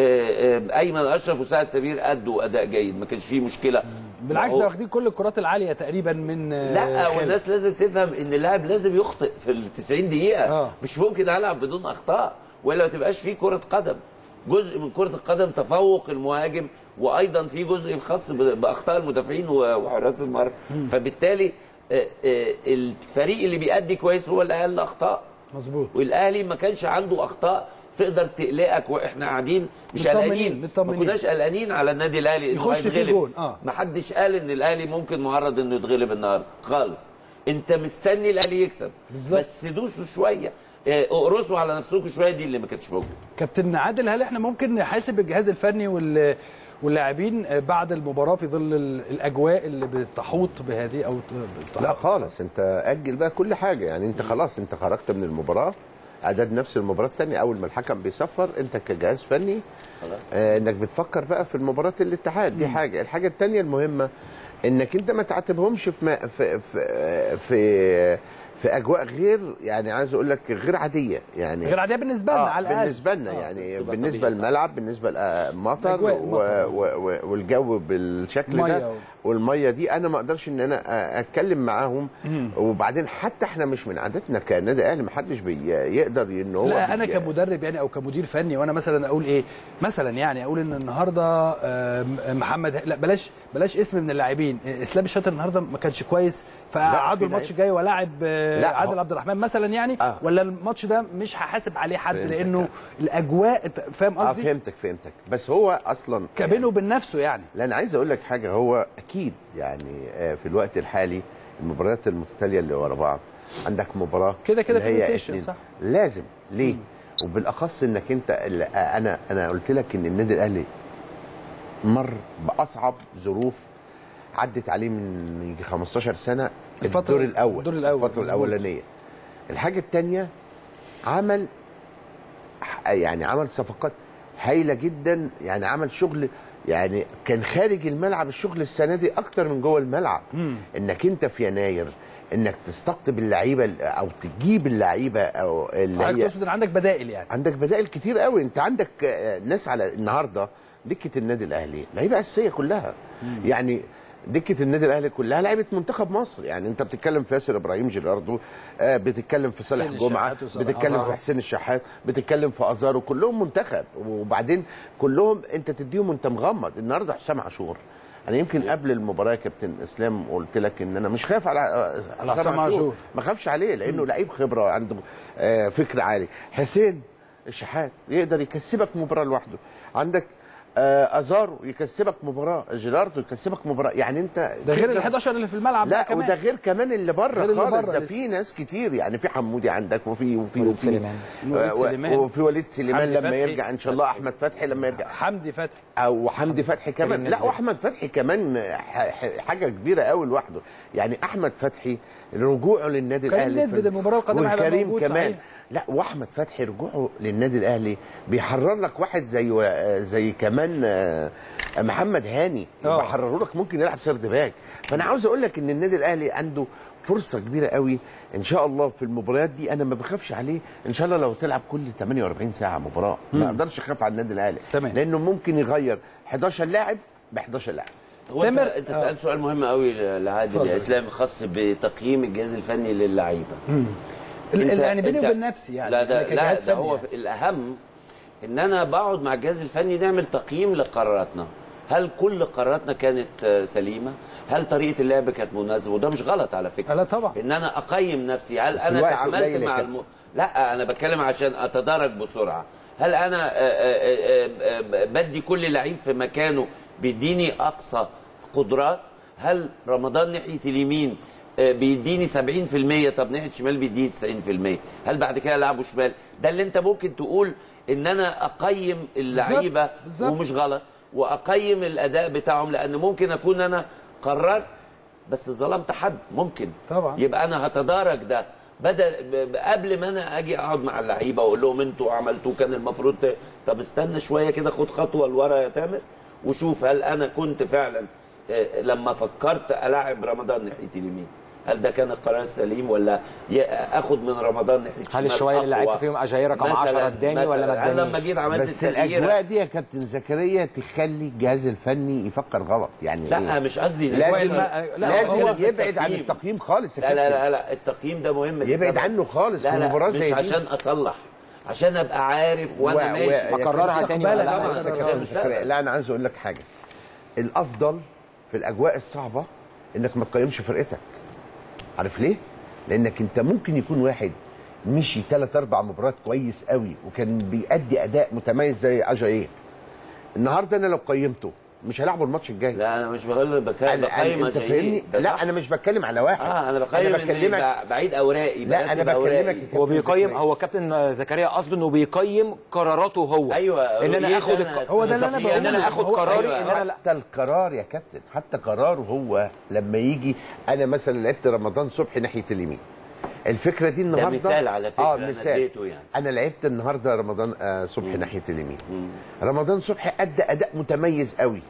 آه، آه، ايمن اشرف وسعد سمير ادوا اداء جيد ما كانش فيه مشكله بالعكس هو- ده واخدين كل الكرات العاليه تقريبا من آه، لا خالد. والناس لازم تفهم ان اللاعب لازم يخطئ في ال 90 دقيقه آه. مش ممكن العب بدون اخطاء والا ما تبقاش في كره قدم جزء من كره القدم تفوق المهاجم وايضا في جزء الخاص ب- باخطاء المدافعين و- وحراس المرمى فبالتالي آه، آه، الفريق اللي بيأدي كويس هو اللي اقل اخطاء مظبوط والاهلي ما كانش عنده اخطاء تقدر تقلقك واحنا قاعدين مش مطمنين- قلقانين ما مطمنين. كناش قلقانين على النادي الاهلي انه يخش فيه هيتغلب. جون، آه. ما حدش قال ان الاهلي ممكن معرض انه يتغلب النهارده خالص انت مستني الاهلي يكسب بالظبط. بس دوسوا شويه اه، اقرصوا على نفسكم شويه دي اللي ما كانتش موجوده كابتن عادل هل احنا ممكن نحاسب الجهاز الفني وال واللاعبين بعد المباراه في ظل ال- الاجواء اللي بتحوط بهذه او لا بتحوط خالص انت اجل بقى كل حاجه يعني انت خلاص انت خرجت من المباراه اعداد نفس المباراه الثانيه اول ما الحكم بيصفر انت كجهاز فني آه انك بتفكر بقى في المباراه الاتحاد دي حاجه الحاجه الثانيه المهمه انك انت ما تعاتبهمش في ما في في في, في اجواء غير يعني عايز اقول لك غير عاديه يعني غير عاديه بالنسبه لنا آه على الاقل بالنسبه لنا آه، يعني بس تبقى بالنسبه طبيعي، صح. للملعب بالنسبه للمطر الأجواء، و- المطر. و- و- والجو بالشكل مية ده و- والميه دي انا ما اقدرش ان انا أ- اتكلم معاهم وبعدين حتى احنا مش من عادتنا كنادي اهلي ما حدش بيقدر ان هو لا انا بي- كمدرب يعني او كمدير فني وانا مثلا اقول ايه مثلا يعني اقول ان النهارده آم، محمد لا بلاش بلاش اسم من اللاعبين آه، اسلام الشاطر النهارده ما كانش كويس فقعدوا في الماتش لعيب. الجاي ولاعب آه، لا، عادل هو- عبد الرحمن مثلا يعني آه. ولا الماتش ده مش هحاسب عليه حد فهمتك. لانه الاجواء أنت فاهم اه قصدي فهمتك فهمتك بس هو اصلا كبينه وبين نفسه يعني لا انا عايز اقول لك حاجه هو اكيد يعني آه، في الوقت الحالي المباريات المتتاليه اللي ورا بعض عندك مباراه كده كده اللي في هي rotation، اتنين. صح. لازم ليه وبالاخص انك انت اللي آه، انا انا قلت لك ان النادي الاهلي مر باصعب ظروف عدت عليه من يجي 15 سنه الفترة- الدور الاول الدور الأول، الفتره مظبوط. الاولانيه الحاجه الثانيه عمل يعني عمل صفقات هايله جدا يعني عمل شغل يعني كان خارج الملعب الشغل السنه دي اكتر من جوه الملعب انك انت في يناير انك تستقطب اللعيبه او تجيب اللعيبه او اللي حضرتك هي تقصد ان عندك بدائل يعني عندك بدائل كتير قوي انت عندك آه، ناس على النهارده دكه النادي الاهلي لعيبه اساسيه كلها يعني دكه النادي الاهلي كلها لعيبه منتخب مصر يعني انت بتتكلم في ياسر ابراهيم جيراردو آه، بتتكلم في صالح حسين جمعه الشحات وصالح بتتكلم أزارو. في حسين الشحات بتتكلم في ازارو كلهم منتخب وبعدين كلهم انت تديهم انت مغمض النهارده حسام عاشور انا يمكن قبل المباراه يا كابتن اسلام قلت لك ان انا مش خايف على آه، على حسام عاشور. ما خافش عليه لانه لعيب خبره عنده آه، فكر عالي حسين الشحات يقدر يكسبك مباراه لوحده عندك آه، ازارو يكسبك مباراه جيراردو يكسبك مباراه يعني انت ده غير ال تقدر- 11 اللي في الملعب بقى لا كمان وده غير كمان اللي بره غير اللي خالص بره ده لسه. في ناس كتير يعني في حمودي عندك وفي وفي وليد وفي سليمان. وليد و- سليمان. وفي وليد سليمان حمدي لما فتحي. يرجع ان شاء الله احمد فتحي لما يرجع حمدي فتحي او حمدي فتحي كمان كريم لا ندفد. واحمد فتحي كمان ح- ح- حاجه كبيره قوي لوحده يعني احمد فتحي رجوعه للنادي كريم الاهلي ندفد المباراة القادمة هيبقى والكريم موجود، كمان صحيح. لا واحمد فتحي رجوعه للنادي الاهلي بيحرر لك واحد زي زي كمان آه، محمد هاني آه. بيحرروا لك ممكن يلعب سرد باك فانا عاوز اقول لك ان النادي الاهلي عنده فرصه كبيره قوي ان شاء الله في المباريات دي انا ما بخافش عليه ان شاء الله لو تلعب كل 48 ساعه مباراه ما اقدرش اخاف على النادي الاهلي تمام. لانه ممكن يغير 11 لاعب ب 11 لاعب هو انت, تامر- انت آه. سالت سؤال مهم قوي لعادل اتفضل. يا اسلام خاص بتقييم الجهاز الفني للعيبه ال- انت- يعني بيني انت- وبين نفسي يعني لا ده أنا لا كجهاز ده فني هو يعني. الاهم ان انا بقعد مع الجهاز الفني نعمل تقييم لقراراتنا هل كل قراراتنا كانت آه، سليمه هل طريقه اللعب كانت مناسبه وده مش غلط على فكره لا طبعا. ان انا اقيم نفسي هل بس انا الوقت تعاملت قليل يا مع كابتن. الم... لا انا بتكلم عشان اتدرج بسرعه هل انا آه، آه، آه، آه، بدي كل لعيب في مكانه بيديني اقصى قدرات هل رمضان ناحيه اليمين آه، بيديني 70% طب ناحيه الشمال بيديني 90% هل بعد كده لعبه شمال ده اللي انت ممكن تقول ان انا اقيم اللعيبه بالظبط. ومش غلط واقيم الاداء بتاعهم لان ممكن اكون انا قررت بس ظلمت حد ممكن طبعا. يبقى انا هتدارك ده بدل ب- ب- قبل ما انا اجي اقعد مع اللعيبه واقول لهم انتوا عملتوه كان المفروض ت... طب استنى شويه كده خد خطوه لورا يا تامر وشوف هل انا كنت فعلا آه، لما فكرت العب رمضان ناحيه اليمين هل ده كان القرار السليم ولا ي- اخد من رمضان ناحيه هل الشمال الشويه اللي أقوى؟ لعبت فيهم اجاير رقم مثلاً- 10 اداني ولا ما مثلاً. انا لما ادانيش جيت عملت بس التغيير الاجواء دي يا كابتن زكريا تخلي الجهاز الفني يفكر غلط يعني لا إيه؟ مش قصدي لازم الم- لا، لازم هو يبعد عن التقييم. التقييم خالص يا لا لا كابتن. لا لا التقييم ده مهم يبعد لسبب. عنه خالص لا في لا مباراة مش زي دي. عشان اصلح عشان ابقى عارف وانا و- و- ماشي يا أكررها كابتن تاني ولا بالك لا؟ طبعاً. عشان أكررها. كابتن زكريا، لا انا عايز اقول لك حاجه الافضل في الاجواء الصعبه انك ما تقيمش فرقتك عارف ليه لانك انت ممكن يكون واحد مشي ثلاث اربع مباريات كويس قوي وكان بيأدي اداء متميز زي اجاييه النهارده انا لو قيمته مش هلعبه الماتش الجاي لا انا مش بقول بقيم أنا- بقيم انت عشان فاهمني إيه؟ ده لا صح. انا مش بتكلم على واحد اه انا بقيم انا إني بكلمك ب- بعيد اوراقي لا انا برتب أوراقي. بكلمك هو بيقيم هو كابتن زكريا قصده انه بيقيم قراراته هو ايوه ان انا رؤيتي اخد أنا الق- هو ده اللي أنا بالظبط. ان انا بقوله. اخد هو- قراري أيوة. ان انا لا حتى القرار يا كابتن حتى قراره هو لما يجي انا مثلا لعبت رمضان صبحي ناحيه اليمين الفكره دي النهارده مثال على فكرة اه أنا مثال اديته يعني. انا لعبت النهارده رمضان آه صبحي ناحيه اليمين رمضان صبحي ادى اداء متميز قوي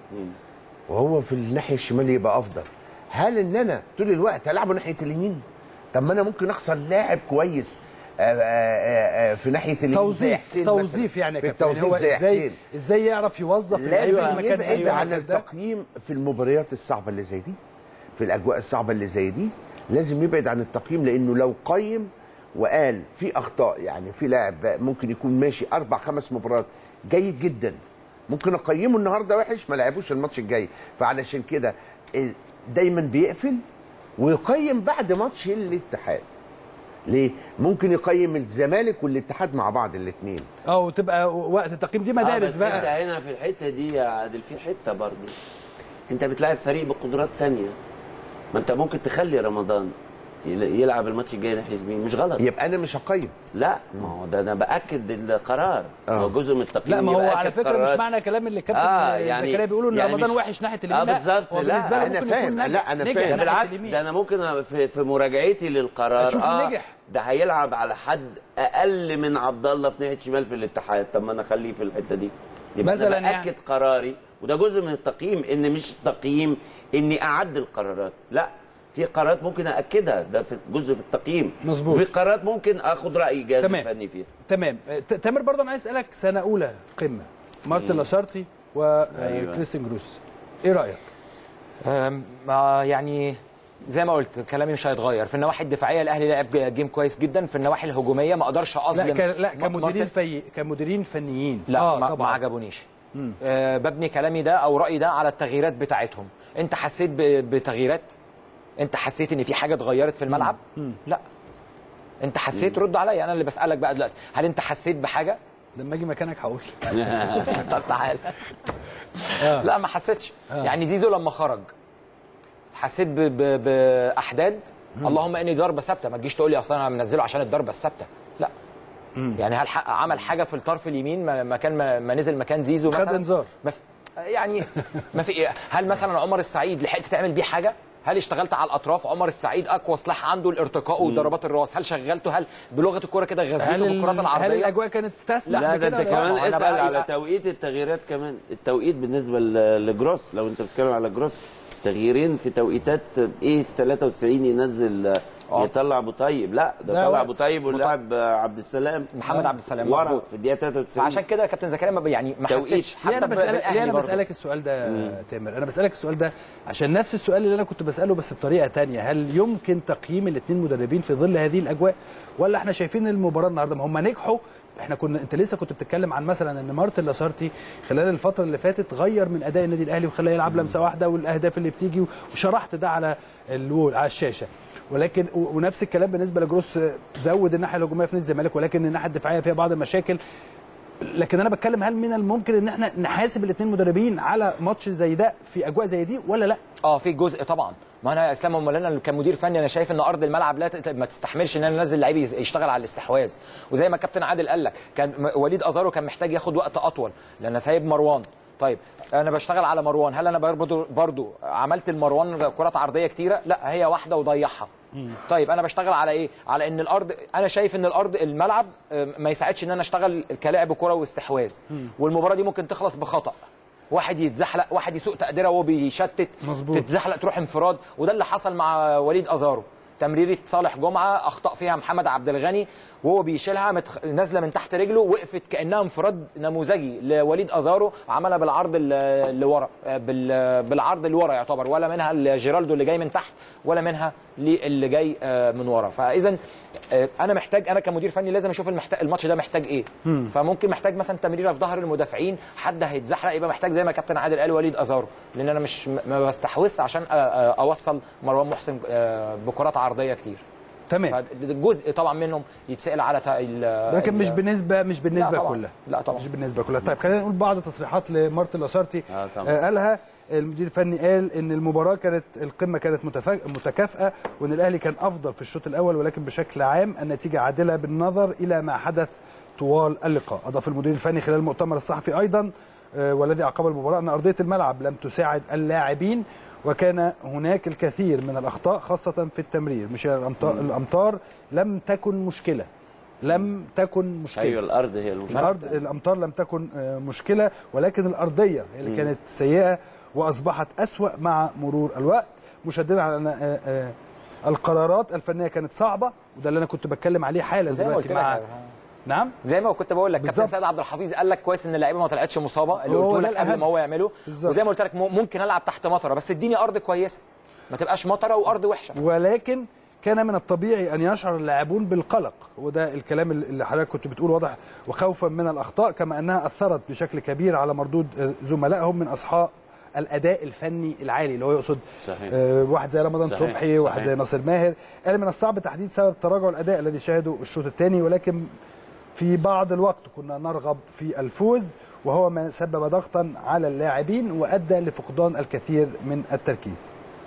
وهو في الناحيه الشمال يبقى افضل هل ان انا طول الوقت العبه ناحيه اليمين طب ما انا ممكن اخسر لاعب كويس آه، آه، آه، آه، في ناحيه اليمين زي توظيف حسين توظيف مثلاً. يعني يا في كابتن التوظيف هو زي ازاي حسين ازاي يعرف يوظف اللعيبه لازم في المكان يبعد أيوة عن ده. التقييم في المباريات الصعبه اللي زي دي في الاجواء الصعبه اللي زي دي لازم يبعد عن التقييم لانه لو قيم وقال في اخطاء يعني في لاعب ممكن يكون ماشي اربع خمس مباريات جيد جدا ممكن اقيمه النهارده وحش ما لعبوش الماتش الجاي فعلشان كده إيه، دايما بيقفل ويقيم بعد ماتش الاتحاد ليه؟ ممكن يقيم الزمالك والاتحاد مع بعض الاثنين اه وتبقى وقت التقييم دي آه مدارس بس بقى انت هنا في الحته دي يا عادل في حته برضه انت بتلاعب فريق بقدرات تانية ما انت ممكن تخلي رمضان يل- يلعب الماتش الجاي ناحيه اليمين مش غلط يبقى انا مش هقيم لا ما هو ده انا باكد القرار آه. هو جزء من التقييم لا ما هو يبقى على أكد فكره قرارات. مش معنى كلام اللي كابتن آه، آه يعني- زكريا بيقولوا ان يعني رمضان مش- وحش ناحيه آه، اليمين لا، بالظبط، هو لا. بالنسبه له أنا ممكن فاهم، يكون ناجح- لا، أنا نجح فاهم. ده ناحية بالعكس اليمين. ده انا ممكن في, في مراجعتي للقرار أشوفه نجح. ده هيلعب على حد اقل من عبد الله في ناحيه شمال في الاتحاد طب ما انا اخليه في الحته دي يبقى مثلاً انا يعني. باكد قراري وده جزء من التقييم ان مش تقييم اني اعدل قرارات لا في قرارات ممكن ااكدها ده في جزء في التقييم مظبوط. وفي قرارات ممكن اخد راي جهاز تمام. الفني فيها تمام آه، ت- تامر برضه انا عايز اسالك سنه اولى قمه مارتن لاسارتي أيوة. وكريستين جروس ايه رايك؟ أم، آه، يعني زي ما قلت كلامي مش هيتغير في النواحي الدفاعيه الاهلي لعب جيم كويس جدا في النواحي الهجوميه ما اقدرش اظلم لا ك... لا ما- كمديرين مارتن- في... كمديرين فنيين لا آه ما, ما طبعا عجبونيش آه ببني كلامي ده او رايي ده على التغييرات بتاعتهم انت حسيت ب- بتغييرات انت حسيت ان في حاجه اتغيرت في الملعب لا انت حسيت رد عليا انا اللي بسالك بقى دلوقتي هل انت حسيت بحاجه لما اجي مكانك هقول طب تعالى لا ما حسيتش يعني زيزو لما خرج حسيت ب- ب- باحداد اللهم اني ضربه ثابته ما تجيش تقول لي اصلا انا منزله عشان الضربه الثابته لا يعني هل حق عمل حاجه في الطرف اليمين ما- مكان ما, ما نزل مكان زيزو خد مثلا انذار. ما في يعني ما في هل مثلا عمر السعيد لحقت تعمل بيه حاجه هل اشتغلت على الاطراف عمر السعيد اقوى سلاح عنده الارتقاء وضربات الراس هل شغلته هل بلغه الكوره كده هل غذيته ال... بالكرات هل العرضيه الاجواء كانت تسمح لا ده بكده انت ولا لا؟ كمان ما هو أنا اسال بقى- على توقيت التغييرات كمان التوقيت بالنسبه ل- لجروس لو انت بتتكلم على جروس تغييرين في توقيتات ايه في 93 ينزل آه. يطلع ابو طيب لا ده لا طلع وقت. ابو طيب ولعب آه، عبد السلام محمد عبد السلام ورا مظبوط. في الدقيقه 93 فعشان كده كابتن زكريا ما ب- يعني ما توقيت. حسيتش ليه انا حتى بسالك بالأهلي ليه انا برضه. بسالك السؤال ده يا تامر انا بسالك السؤال ده عشان نفس السؤال اللي انا كنت بساله بس بطريقه تانية هل يمكن تقييم الاثنين مدربين في ظل هذه الاجواء ولا احنا شايفين المباراه النهارده ما هم نجحوا احنا كنا انت لسه كنت بتتكلم عن مثلا ان مارتن لاسارتي خلال الفتره اللي فاتت غير من اداء النادي الاهلي وخلاه يلعب لمسه واحده والاهداف اللي بتيجي وشرحت ده على الوول على الشاشه ولكن و- ونفس الكلام بالنسبه لجروس زود الناحيه الهجوميه في نادي الزمالك ولكن الناحيه الدفاعيه فيها بعض المشاكل لكن انا بتكلم هل من الممكن ان احنا نحاسب الاثنين مدربين على ماتش زي ده في اجواء زي دي ولا لا اه في جزء طبعا ما انا يا اسلام امال انا كمدير فني انا شايف ان ارض الملعب لا تت- ما تستحملش ان انا انزل لعيب يز- يشتغل على الاستحواذ وزي ما كابتن عادل قال لك كان م- وليد ازارو كان محتاج ياخد وقت اطول لان أنا سايب مروان طيب انا بشتغل على مروان هل انا برضو برضو عملت المروان كرات عرضيه كتيره لا هي واحده وضيعها طيب انا بشتغل على ايه على ان الارض انا شايف ان الارض الملعب آه، ما يساعدش ان انا اشتغل كلاعب كره واستحواذ والمباراه دي ممكن تخلص بخطا واحد يتزحلق واحد يسوق تقديره وهو بيشتت مظبوط. تتزحلق تروح انفراد وده اللي حصل مع وليد ازارو تمريره صالح جمعه اخطا فيها محمد عبد الغني وهو بيشيلها متخ... نازله من تحت رجله وقفت كانها انفراد نموذجي لوليد ازارو عملها بالعرض ال- اللي ورا بال... بالعرض اللي ورا يعتبر ولا منها لجيرالدو اللي جاي من تحت ولا منها اللي جاي آه، من ورا فاذا آه، انا محتاج انا كمدير فني لازم اشوف المحتاج الماتش ده محتاج ايه فممكن محتاج مثلا تمريره في ظهر المدافعين حد هيتزحلق يبقى محتاج زي ما كابتن عادل قال وليد ازارو لان انا مش ما بستحوذش عشان آه، آه، اوصل مروان محسن آه، بكرات عرضيه كتير تمام فجزء طبعا منهم يتسال على تا- ال- لكن ال- مش بنسبه مش بالنسبه لا طبعاً. كلها لا طبعاً. مش بالنسبه كلها طيب خلينا نقول بعض تصريحات لمارتن لاسارتي آه طبعاً. آه قالها المدير الفني قال ان المباراه كانت القمه كانت متفاج- متكافئه وان الاهلي كان افضل في الشوط الاول ولكن بشكل عام النتيجه عادله بالنظر الى ما حدث طوال اللقاء اضاف المدير الفني خلال المؤتمر الصحفي ايضا آه، والذي عقب المباراه ان ارضيه الملعب لم تساعد اللاعبين وكان هناك الكثير من الاخطاء خاصه في التمرير مش الامطار الامطار لم تكن مشكله لم تكن مشكله ايوه الارض هي المشكله الارض الامطار لم تكن آه، مشكله ولكن الارضيه هي اللي كانت سيئه واصبحت اسوا مع مرور الوقت مشددا على ان آه، آه، القرارات الفنيه كانت صعبه وده اللي انا كنت بتكلم عليه حالا زي ما دلوقتي قلت لك مع آه. نعم زي ما كنت بقول لك كابتن بالظبط. سيد عبد الحفيظ قال لك كويس ان اللعيبه ما طلعتش مصابه اللي هو قلت ده لك قبل الأهم. ما هو يعمله بالظبط. وزي ما قلت لك م- ممكن العب تحت مطره بس اديني ارض كويسه ما تبقاش مطره وارض وحشه ولكن كان من الطبيعي ان يشعر اللاعبون بالقلق وده الكلام اللي حضرتك كنت بتقول واضح وخوفا من الاخطاء كما انها اثرت بشكل كبير على مردود آه، زملائهم من اصحاب الاداء الفني العالي اللي هو يقصد صحيح. آه، واحد زي رمضان صحيح، صبحي واحد صحيح. زي ناصر ماهر قال من الصعب تحديد سبب تراجع الاداء الذي شاهده الشوط الثاني ولكن في بعض الوقت كنا نرغب في الفوز وهو ما سبب ضغطا على اللاعبين وادى لفقدان الكثير من التركيز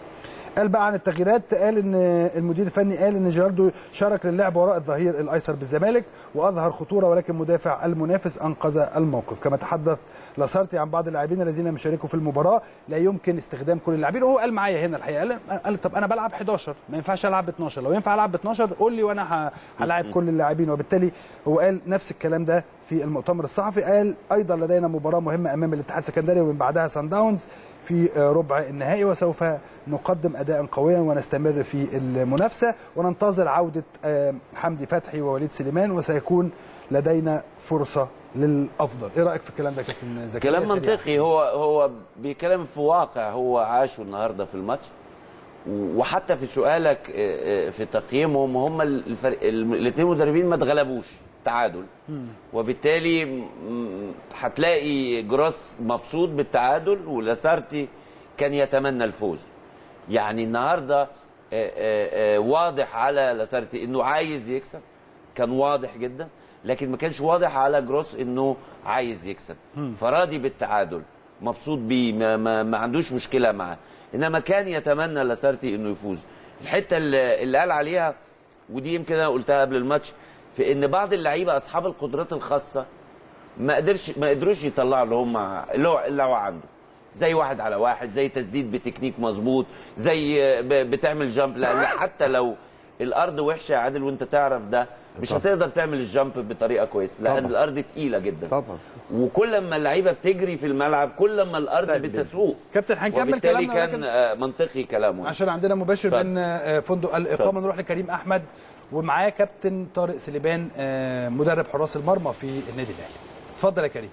قال بقى عن التغييرات قال ان المدير الفني قال ان جيراردو شارك للعب وراء الظهير الايسر بالزمالك واظهر خطوره ولكن مدافع المنافس انقذ الموقف كما تحدث لاسارتي عن بعض اللاعبين الذين لم يشاركوا في المباراه لا يمكن استخدام كل اللاعبين وهو قال معايا هنا الحقيقه قال, قال طب انا بلعب 11 ما ينفعش العب ب 12 لو ينفع العب ب 12 قول لي وانا ه- هلاعب كل اللاعبين وبالتالي هو قال نفس الكلام ده في المؤتمر الصحفي قال ايضا لدينا مباراه مهمه امام الاتحاد السكندري ومن بعدها سان داونز في ربع النهائي وسوف نقدم اداء قويا ونستمر في المنافسه وننتظر عوده آه، حمدي فتحي ووليد سليمان وسيكون لدينا فرصه للافضل ايه رايك في الكلام ده يا كابتن زكريا كلام سريع. منطقي هو هو بيتكلم في واقع هو عاشه النهارده في الماتش وحتى في سؤالك آه، آه، في تقييمهم هم الفرق الاثنين مدربين ما اتغلبوش تعادل وبالتالي م- م- هتلاقي جروس مبسوط بالتعادل ولاسارتي كان يتمنى الفوز يعني النهارده آه، آه، آه، واضح على لاسارتي انه عايز يكسب كان واضح جدا لكن ما كانش واضح على جروس انه عايز يكسب فراضي بالتعادل مبسوط بيه ما, ما, ما عندوش مشكله معاه انما كان يتمنى لاسارتي انه يفوز الحته اللي, اللي قال عليها ودي يمكن انا قلتها قبل الماتش في ان بعض اللعيبه اصحاب القدرات الخاصه ما قدرش ما قدروش يطلعوا اللي هم اللي هو اللي هو عنده زي واحد على واحد زي تسديد بتكنيك مظبوط زي ب- بتعمل جامب لان حتى لو الارض وحشه يا عادل وانت تعرف ده مش طبعا. هتقدر تعمل الجامب بطريقه كويسه لان طبعا. الارض تقيله جدا طبعا وكل ما اللعيبه بتجري في الملعب كل ما الارض بتسوق كابتن هنكمل وبالتالي كلامنا كان لكن آه، منطقي كلامه عشان عندنا مباشر اتفضل. من آه، فندق الاقامه اتفضل. نروح لكريم احمد ومعاه كابتن طارق سليمان آه، مدرب حراس المرمى في النادي الاهلي اتفضل يا كريم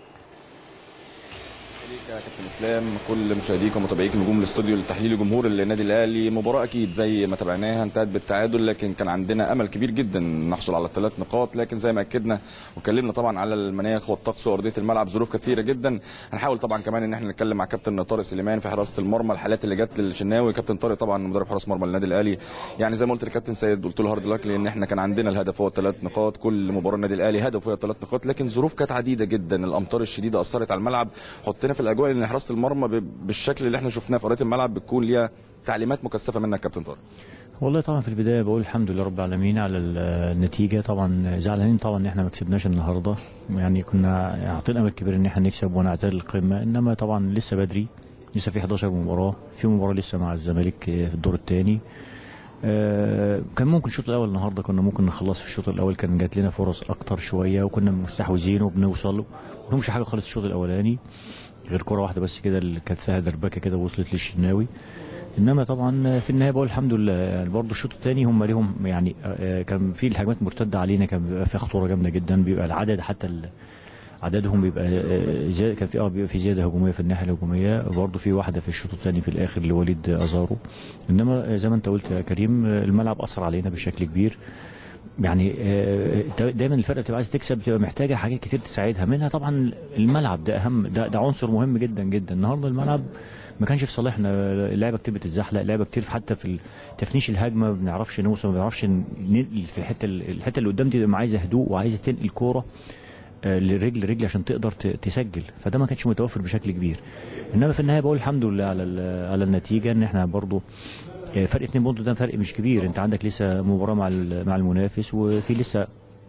يا كابتن اسلام كل مشاهديك ومتابعيك نجوم الاستوديو التحليلي جمهور النادي الاهلي مباراه اكيد زي ما تابعناها انتهت بالتعادل لكن كان عندنا امل كبير جدا نحصل على الثلاث نقاط لكن زي ما اكدنا واتكلمنا طبعا على المناخ والطقس وارضيه الملعب ظروف كثيره جدا هنحاول طبعا كمان ان احنا نتكلم مع كابتن طارق سليمان في حراسه المرمى الحالات اللي جت للشناوي كابتن طارق طبعا مدرب حراس مرمى النادي الاهلي يعني زي ما قلت للكابتن سيد قلت له هارد لك لان احنا كان عندنا الهدف هو الثلاث نقاط كل مباراه النادي الاهلي هدف هو الثلاث نقاط لكن ظروف كانت عديده جدا الامطار الشديده اثرت على الملعب حطينا في الاجواء ان حراسه المرمى ب- بالشكل اللي احنا شفناه في ارضيه الملعب بتكون ليها تعليمات مكثفه منك كابتن طارق والله طبعا في البدايه بقول الحمد لله رب العالمين على ال- النتيجه طبعا زعلانين طبعا ان احنا ما كسبناش النهارده يعني كنا عاطين امل كبير ان احنا نكسب ونعتزل القمه انما طبعا لسه بدري لسه في 11 مباراه في مباراه لسه مع الزمالك في الدور الثاني آه، كان ممكن الشوط الاول النهارده كنا ممكن نخلص في الشوط الاول كان جات لنا فرص اكتر شويه وكنا مستحوذين وبنوصل ما لهمش حاجه خالص الشوط الاولاني غير كره واحده بس كده اللي كانت فيها دربكه كده وصلت للشناوي انما طبعا في النهايه بقول الحمد لله يعني برضه الشوط الثاني هم ليهم يعني آه، كان في الهجمات مرتده علينا كان بيبقى فيها خطوره جامده جدا بيبقى العدد حتى ال- عددهم بيبقى آه، زي- كان في اه بيبقى في زياده هجوميه في الناحيه الهجوميه برضه في واحده في الشوط الثاني في الاخر لوليد ازارو انما آه، زي ما انت قلت يا كريم آه، الملعب اثر علينا بشكل كبير يعني آه، دايما الفرقه بتبقى عايزه تكسب بتبقى محتاجه حاجات كتير تساعدها منها طبعا الملعب ده اهم ده, ده عنصر مهم جدا جدا النهارده الملعب ما كانش في صالحنا اللعبه كتير بتتزحلق لعبه كتير في حتى في تفنيش الهجمه ما بنعرفش نوصل ما بنعرفش ننقل في الحته الحته اللي قدام دي بتبقى عايزه هدوء وعايزه تنقل كوره آه، لرجل رجل عشان تقدر ت- تسجل فده ما كانش متوفر بشكل كبير انما في النهايه بقول الحمد لله على ال- على النتيجه ان احنا برضو آه، فرق اتنين بونت ده فرق مش كبير انت عندك لسه مباراه مع ال- مع المنافس وفي لسه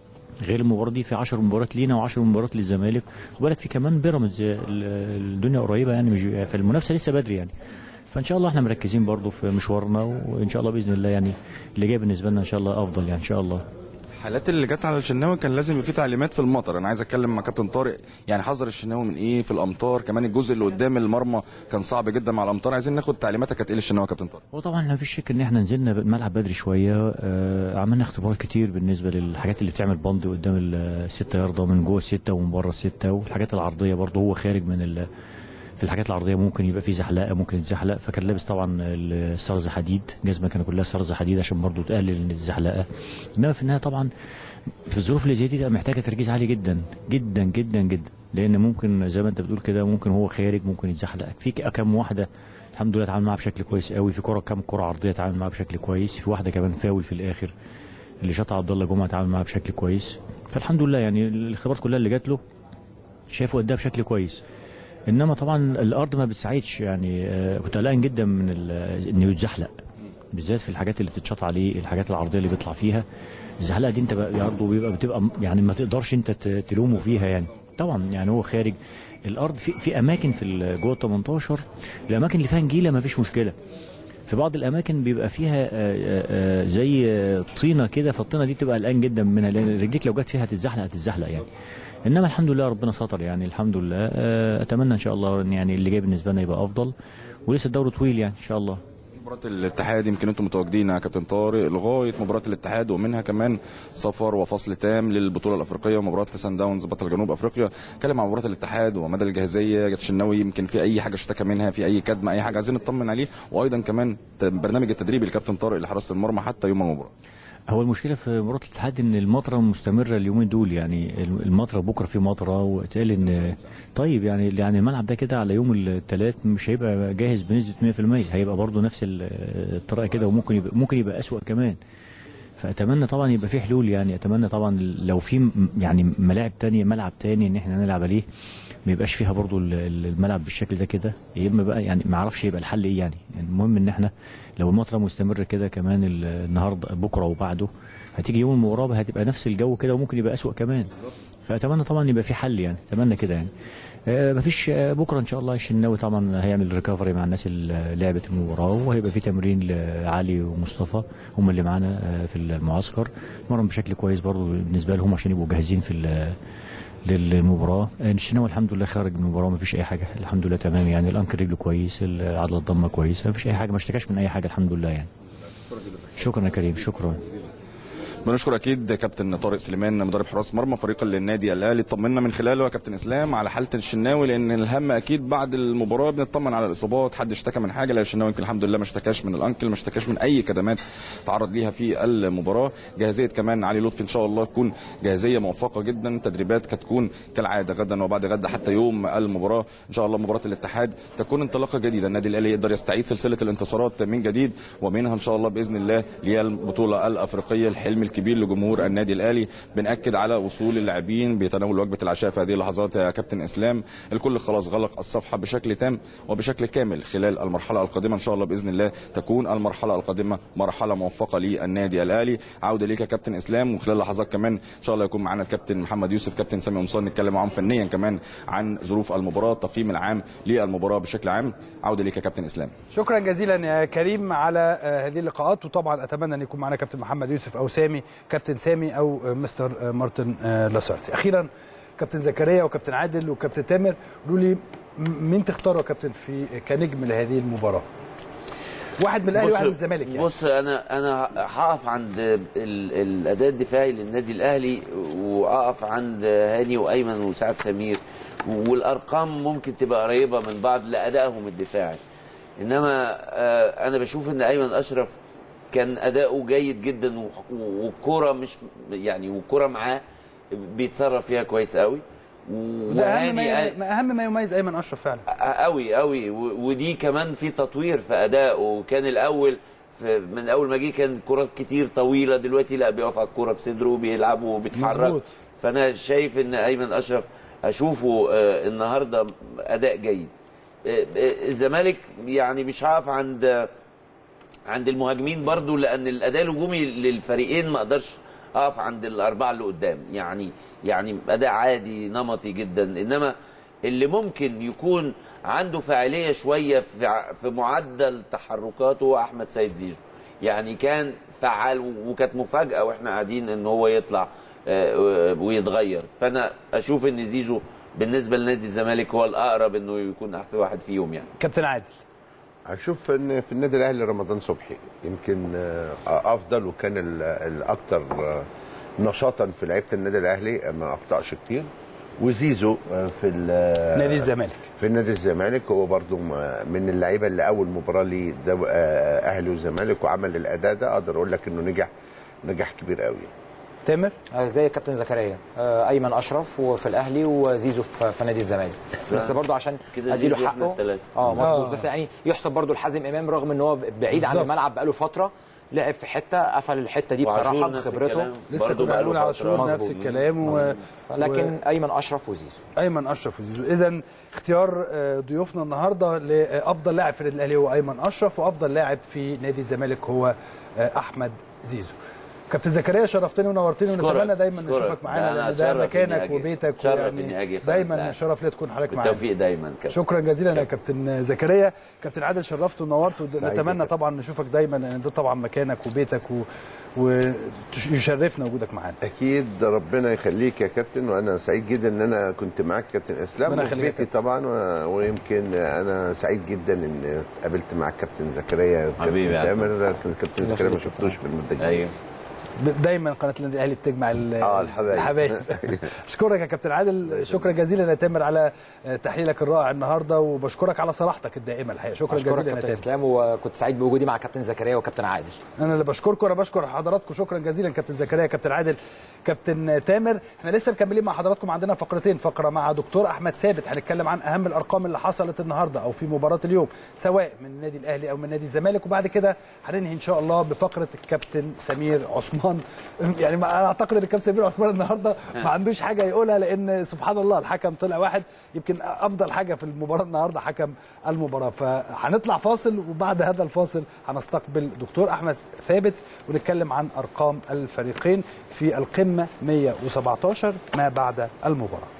غير المباراه دي في 10 مباريات لينا و10 مباريات للزمالك خد بالك في كمان بيراميدز ال- الدنيا قريبه يعني مش فالمنافسه لسه بدري يعني فان شاء الله احنا مركزين برضو في مشوارنا وان شاء الله باذن الله يعني اللي جاي بالنسبه لنا ان شاء الله افضل يعني ان شاء الله الحالات اللي جت على الشناوي كان لازم يبقى في تعليمات في المطر انا عايز اتكلم مع كابتن طارق يعني حذر الشناوي من ايه في الامطار كمان الجزء اللي قدام المرمى كان صعب جدا مع الامطار عايزين ناخد تعليماتك كانت ايه للشناوي يا كابتن طارق هو طبعا ما فيش شك ان احنا نزلنا الملعب بدري شويه آه عملنا اختبارات كتير بالنسبه للحاجات اللي بتعمل بند قدام الستة يارده من جوه الستة ومن بره الستة والحاجات العرضيه برضه هو خارج من ال في الحاجات العرضيه ممكن يبقى في زحلقه ممكن يتزحلق فكان لابس طبعا السرز حديد جزمه كانت كلها سرز حديد عشان برضه تقلل الزحلقه انما في النهايه طبعا في الظروف اللي زي دي ده محتاجه تركيز عالي جدا جدا جدا جدا لان ممكن زي ما انت بتقول كده ممكن هو خارج ممكن يتزحلق في كم واحده الحمد لله اتعامل معاها بشكل كويس قوي في كره كام كره عرضيه اتعامل معاها بشكل كويس في واحده كمان فاول في الاخر اللي شاطها عبد الله جمعه اتعامل معاها بشكل كويس فالحمد لله يعني الاختبارات كلها اللي جات له شايفه اداها بشكل كويس انما طبعا الارض ما بتساعدش يعني آه، كنت قلقان جدا من ال- انه يتزحلق بالذات في الحاجات اللي بتتشاط عليه الحاجات العرضيه اللي بيطلع فيها الزحلقه دي انت بقى برضه بيبقى بتبقى يعني ما تقدرش انت ت- تلومه فيها يعني طبعا يعني هو خارج الارض في في اماكن في ال- جوه ال 18 الاماكن اللي فيها نجيله ما فيش مشكله في بعض الاماكن بيبقى فيها آه، آه، آه، زي آه، طينه كده فالطينه دي بتبقى قلقان جدا منها لان رجليك لو جت فيها هتتزحلق هتتزحلق يعني انما الحمد لله ربنا ستر يعني الحمد لله آه، اتمنى ان شاء الله ان يعني اللي جاي بالنسبه لنا يبقى افضل ولسه الدوري طويل يعني ان شاء الله مباراة الاتحاد يمكن انتم متواجدين يا كابتن طارق لغاية مباراة الاتحاد ومنها كمان سفر وفصل تام للبطولة الأفريقية ومباراة سان داونز بطل جنوب أفريقيا اتكلم عن مباراة الاتحاد ومدى الجاهزية الشناوي يمكن في أي حاجة اشتكى منها في أي كدمة أي حاجة عايزين نطمن عليه وأيضا كمان ت- برنامج التدريب الكابتن طارق لحراسة المرمى حتى يوم المباراة هو المشكله في مباراه الاتحاد ان المطره مستمره اليومين دول يعني المطره بكره في مطره وقال ان طيب يعني يعني الملعب ده كده على يوم الثلاث مش هيبقى جاهز بنسبه 100% هيبقى برضه نفس ال- الطريقه كده وممكن يبقى ممكن يبقى اسوأ كمان فاتمنى طبعا يبقى في حلول يعني اتمنى طبعا لو في م- يعني ملاعب تانية ملعب تاني ان احنا نلعب عليه ما يبقاش فيها برضو ال- ال- الملعب بالشكل ده كده يا اما بقى يعني ما اعرفش يبقى الحل ايه يعني يعني المهم ان احنا لو المطره مستمره كده كمان ال- النهارده بكره وبعده هتيجي يوم المباراه هتبقى نفس الجو كده وممكن يبقى اسوأ كمان فاتمنى طبعا يبقى في حل يعني اتمنى كده يعني آه، مفيش آه، بكره ان شاء الله الشناوي طبعا هيعمل ريكفري مع الناس اللي لعبت المباراه وهيبقى في تمرين لعلي ومصطفى هم اللي معانا آه، في المعسكر اتمرن بشكل كويس برضو بالنسبه لهم عشان يبقوا جاهزين في ال- للمباراه آه، الشناوي الحمد لله خارج من المباراه مفيش اي حاجه الحمد لله تمام يعني الانكل رجله كويس عضله الضمه كويسه مفيش اي حاجه ما اشتكاش من اي حاجه الحمد لله يعني شكرا يا كريم شكرا بنشكر اكيد كابتن طارق سليمان مدرب حراس مرمى فريق النادي الاهلي طمنا من خلاله يا كابتن اسلام على حاله الشناوي لان الهم اكيد بعد المباراه بنطمن على الاصابات حد اشتكى من حاجه لا الشناوي يمكن الحمد لله ما اشتكاش من الانكل ما اشتكاش من اي كدمات تعرض ليها في المباراه جاهزيه كمان علي لطفي ان شاء الله تكون جاهزيه موفقه جدا تدريبات هتكون كالعاده غدا وبعد غدا حتى يوم المباراه ان شاء الله مباراه الاتحاد تكون انطلاقه جديده النادي الاهلي يقدر يستعيد سلسله الانتصارات من جديد ومنها ان شاء الله باذن الله للبطوله الافريقيه الحلم الكبير لجمهور النادي الاهلي بناكد على وصول اللاعبين بتناول وجبه العشاء في هذه اللحظات يا كابتن اسلام الكل خلاص غلق الصفحه بشكل تام وبشكل كامل خلال المرحله القادمه ان شاء الله باذن الله تكون المرحله القادمه مرحله موفقه للنادي الاهلي عوده ليك يا كابتن اسلام وخلال لحظات كمان ان شاء الله يكون معانا الكابتن محمد يوسف كابتن سامي قمصان نتكلم معاهم فنيا كمان عن ظروف المباراه التقييم العام للمباراه بشكل عام عوده ليك يا كابتن اسلام شكرا جزيلا يا كريم على آه، هذه اللقاءات وطبعا اتمنى ان يكون معنا كابتن محمد يوسف او سامي كابتن سامي او آه، مستر آه، مارتن آه، لاسارتي اخيرا كابتن زكريا وكابتن عادل وكابتن تامر قولوا لي م- مين تختاروا يا كابتن في كنجم لهذه المباراه واحد من الاهلي بص- واحد من الزمالك يعني بص انا انا هقف عند ال- الاداء الدفاعي للنادي الاهلي واقف عند هاني وايمن وسعد سمير والارقام ممكن تبقى قريبه من بعض لادائهم الدفاعي انما آه، انا بشوف ان ايمن اشرف كان اداؤه جيد جدا و- والكوره مش يعني والكوره معاه بيتصرف فيها كويس قوي ده اهم ما وهاني ي- ما اهم ما يميز ايمن اشرف فعلا قوي قوي و- ودي كمان في تطوير في ادائه كان الاول في من اول ما جه كان كرات كتير طويله دلوقتي لا بيقف على الكوره بصدره وبيلعب وبيتحرك مظبوط. فانا شايف ان ايمن اشرف اشوفه آه، النهارده اداء جيد آه، آه، الزمالك يعني مش هقف عند عند المهاجمين برضو لان الاداء الهجومي للفريقين ما اقدرش اقف عند الاربعه اللي قدام يعني يعني اداء عادي نمطي جدا انما اللي ممكن يكون عنده فاعليه شويه في ع- في معدل تحركاته هو احمد سيد زيزو يعني كان فعال وكانت مفاجاه واحنا قاعدين ان هو يطلع آه، ويتغير فانا اشوف ان زيزو بالنسبه لنادي الزمالك هو الاقرب انه يكون احسن واحد فيهم يعني كابتن عادل هشوف ان في النادي الاهلي رمضان صبحي يمكن آه، افضل وكان ال- الاكثر آه، نشاطا في لعيبه النادي الاهلي ما اخطاش كتير وزيزو آه، في ال- نادي الزمالك في نادي الزمالك هو برضو م- من اللعيبه اللي اول مباراه ليه ده آه، اهلي والزمالك وعمل الاداء ده اقدر اقول لك انه نجح نجاح كبير قوي تامر آه، زي كابتن زكريا آه، ايمن اشرف وفي الاهلي وزيزو في في نادي الزمالك بس برضو عشان كده اديله زيزو احنا حقه التلاتة. اه مظبوط آه. بس يعني يحسب برضو الحازم امام رغم ان هو بعيد عن بالظبط. الملعب بقاله فتره لعب في حته قفل الحته دي وعاشور بصراحه نفس بخبرته الكلام. لسه برضه كنا بقاله بنقول على فترة. شهور نفس مظبوط. الكلام و... لكن ايمن اشرف وزيزو ايمن اشرف وزيزو اذا اختيار آه، ضيوفنا النهارده لافضل لاعب في النادي الاهلي هو ايمن اشرف وافضل لاعب في نادي الزمالك هو آه، احمد زيزو كابتن زكريا شرفتني ونورتني أشكرك. ونتمنى دايما أشكرك. نشوفك معانا ده أنا لان ده أتشرف إني مكانك أجي. وبيتك أتشرف ويعني إني أجي يا دايما فندم. شرف لي تكون حضرتك معانا بالتوفيق دايما كابتن شكرا جزيلا يا كابتن زكريا كابتن عادل شرفت ونورت سعيد ونتمنى جداً. طبعا نشوفك دايما لان ده طبعا مكانك وبيتك و... ويشرفنا وجودك معانا اكيد ربنا يخليك يا كابتن وانا سعيد جدا ان انا كنت معاك كابتن اسلام ربنا وفي يخليك يا بيتي كابتن. طبعا و- ويمكن انا سعيد جدا ان قابلت معاك كابتن زكريا حبيبي يا وكابتن تامر كابتن زكريا ما شفتوش في المده الجايه ايوه دايما قناه النادي الاهلي بتجمع ال- آه، الحبايب. الحبايب اشكرك يا كابتن عادل شكرا جزيلا يا تامر على تحليلك الرائع النهارده وبشكرك على صراحتك الدائمه الحقيقه شكرا اشكرك جزيلا يا كابتن تامر اسلام وكنت سعيد بوجودي مع كابتن زكريا وكابتن عادل انا اللي بشكركم انا بشكر حضراتكم شكرا جزيلا كابتن زكريا كابتن عادل كابتن تامر احنا لسه مكملين مع حضراتكم عندنا فقرتين فقره مع دكتور احمد ثابت هنتكلم عن اهم الارقام اللي حصلت النهارده او في مباراه اليوم سواء من النادي الاهلي او من نادي الزمالك وبعد كده هننهي ان شاء الله بفقره الكابتن سمير عثمان عثمان يعني ما انا اعتقد ان الكابتن سمير عثمان النهارده ما عندوش حاجه يقولها لان سبحان الله الحكم طلع واحد يمكن افضل حاجه في المباراه النهارده حكم المباراه فهنطلع فاصل وبعد هذا الفاصل هنستقبل دكتور احمد ثابت ونتكلم عن ارقام الفريقين في القمه 117 ما بعد المباراه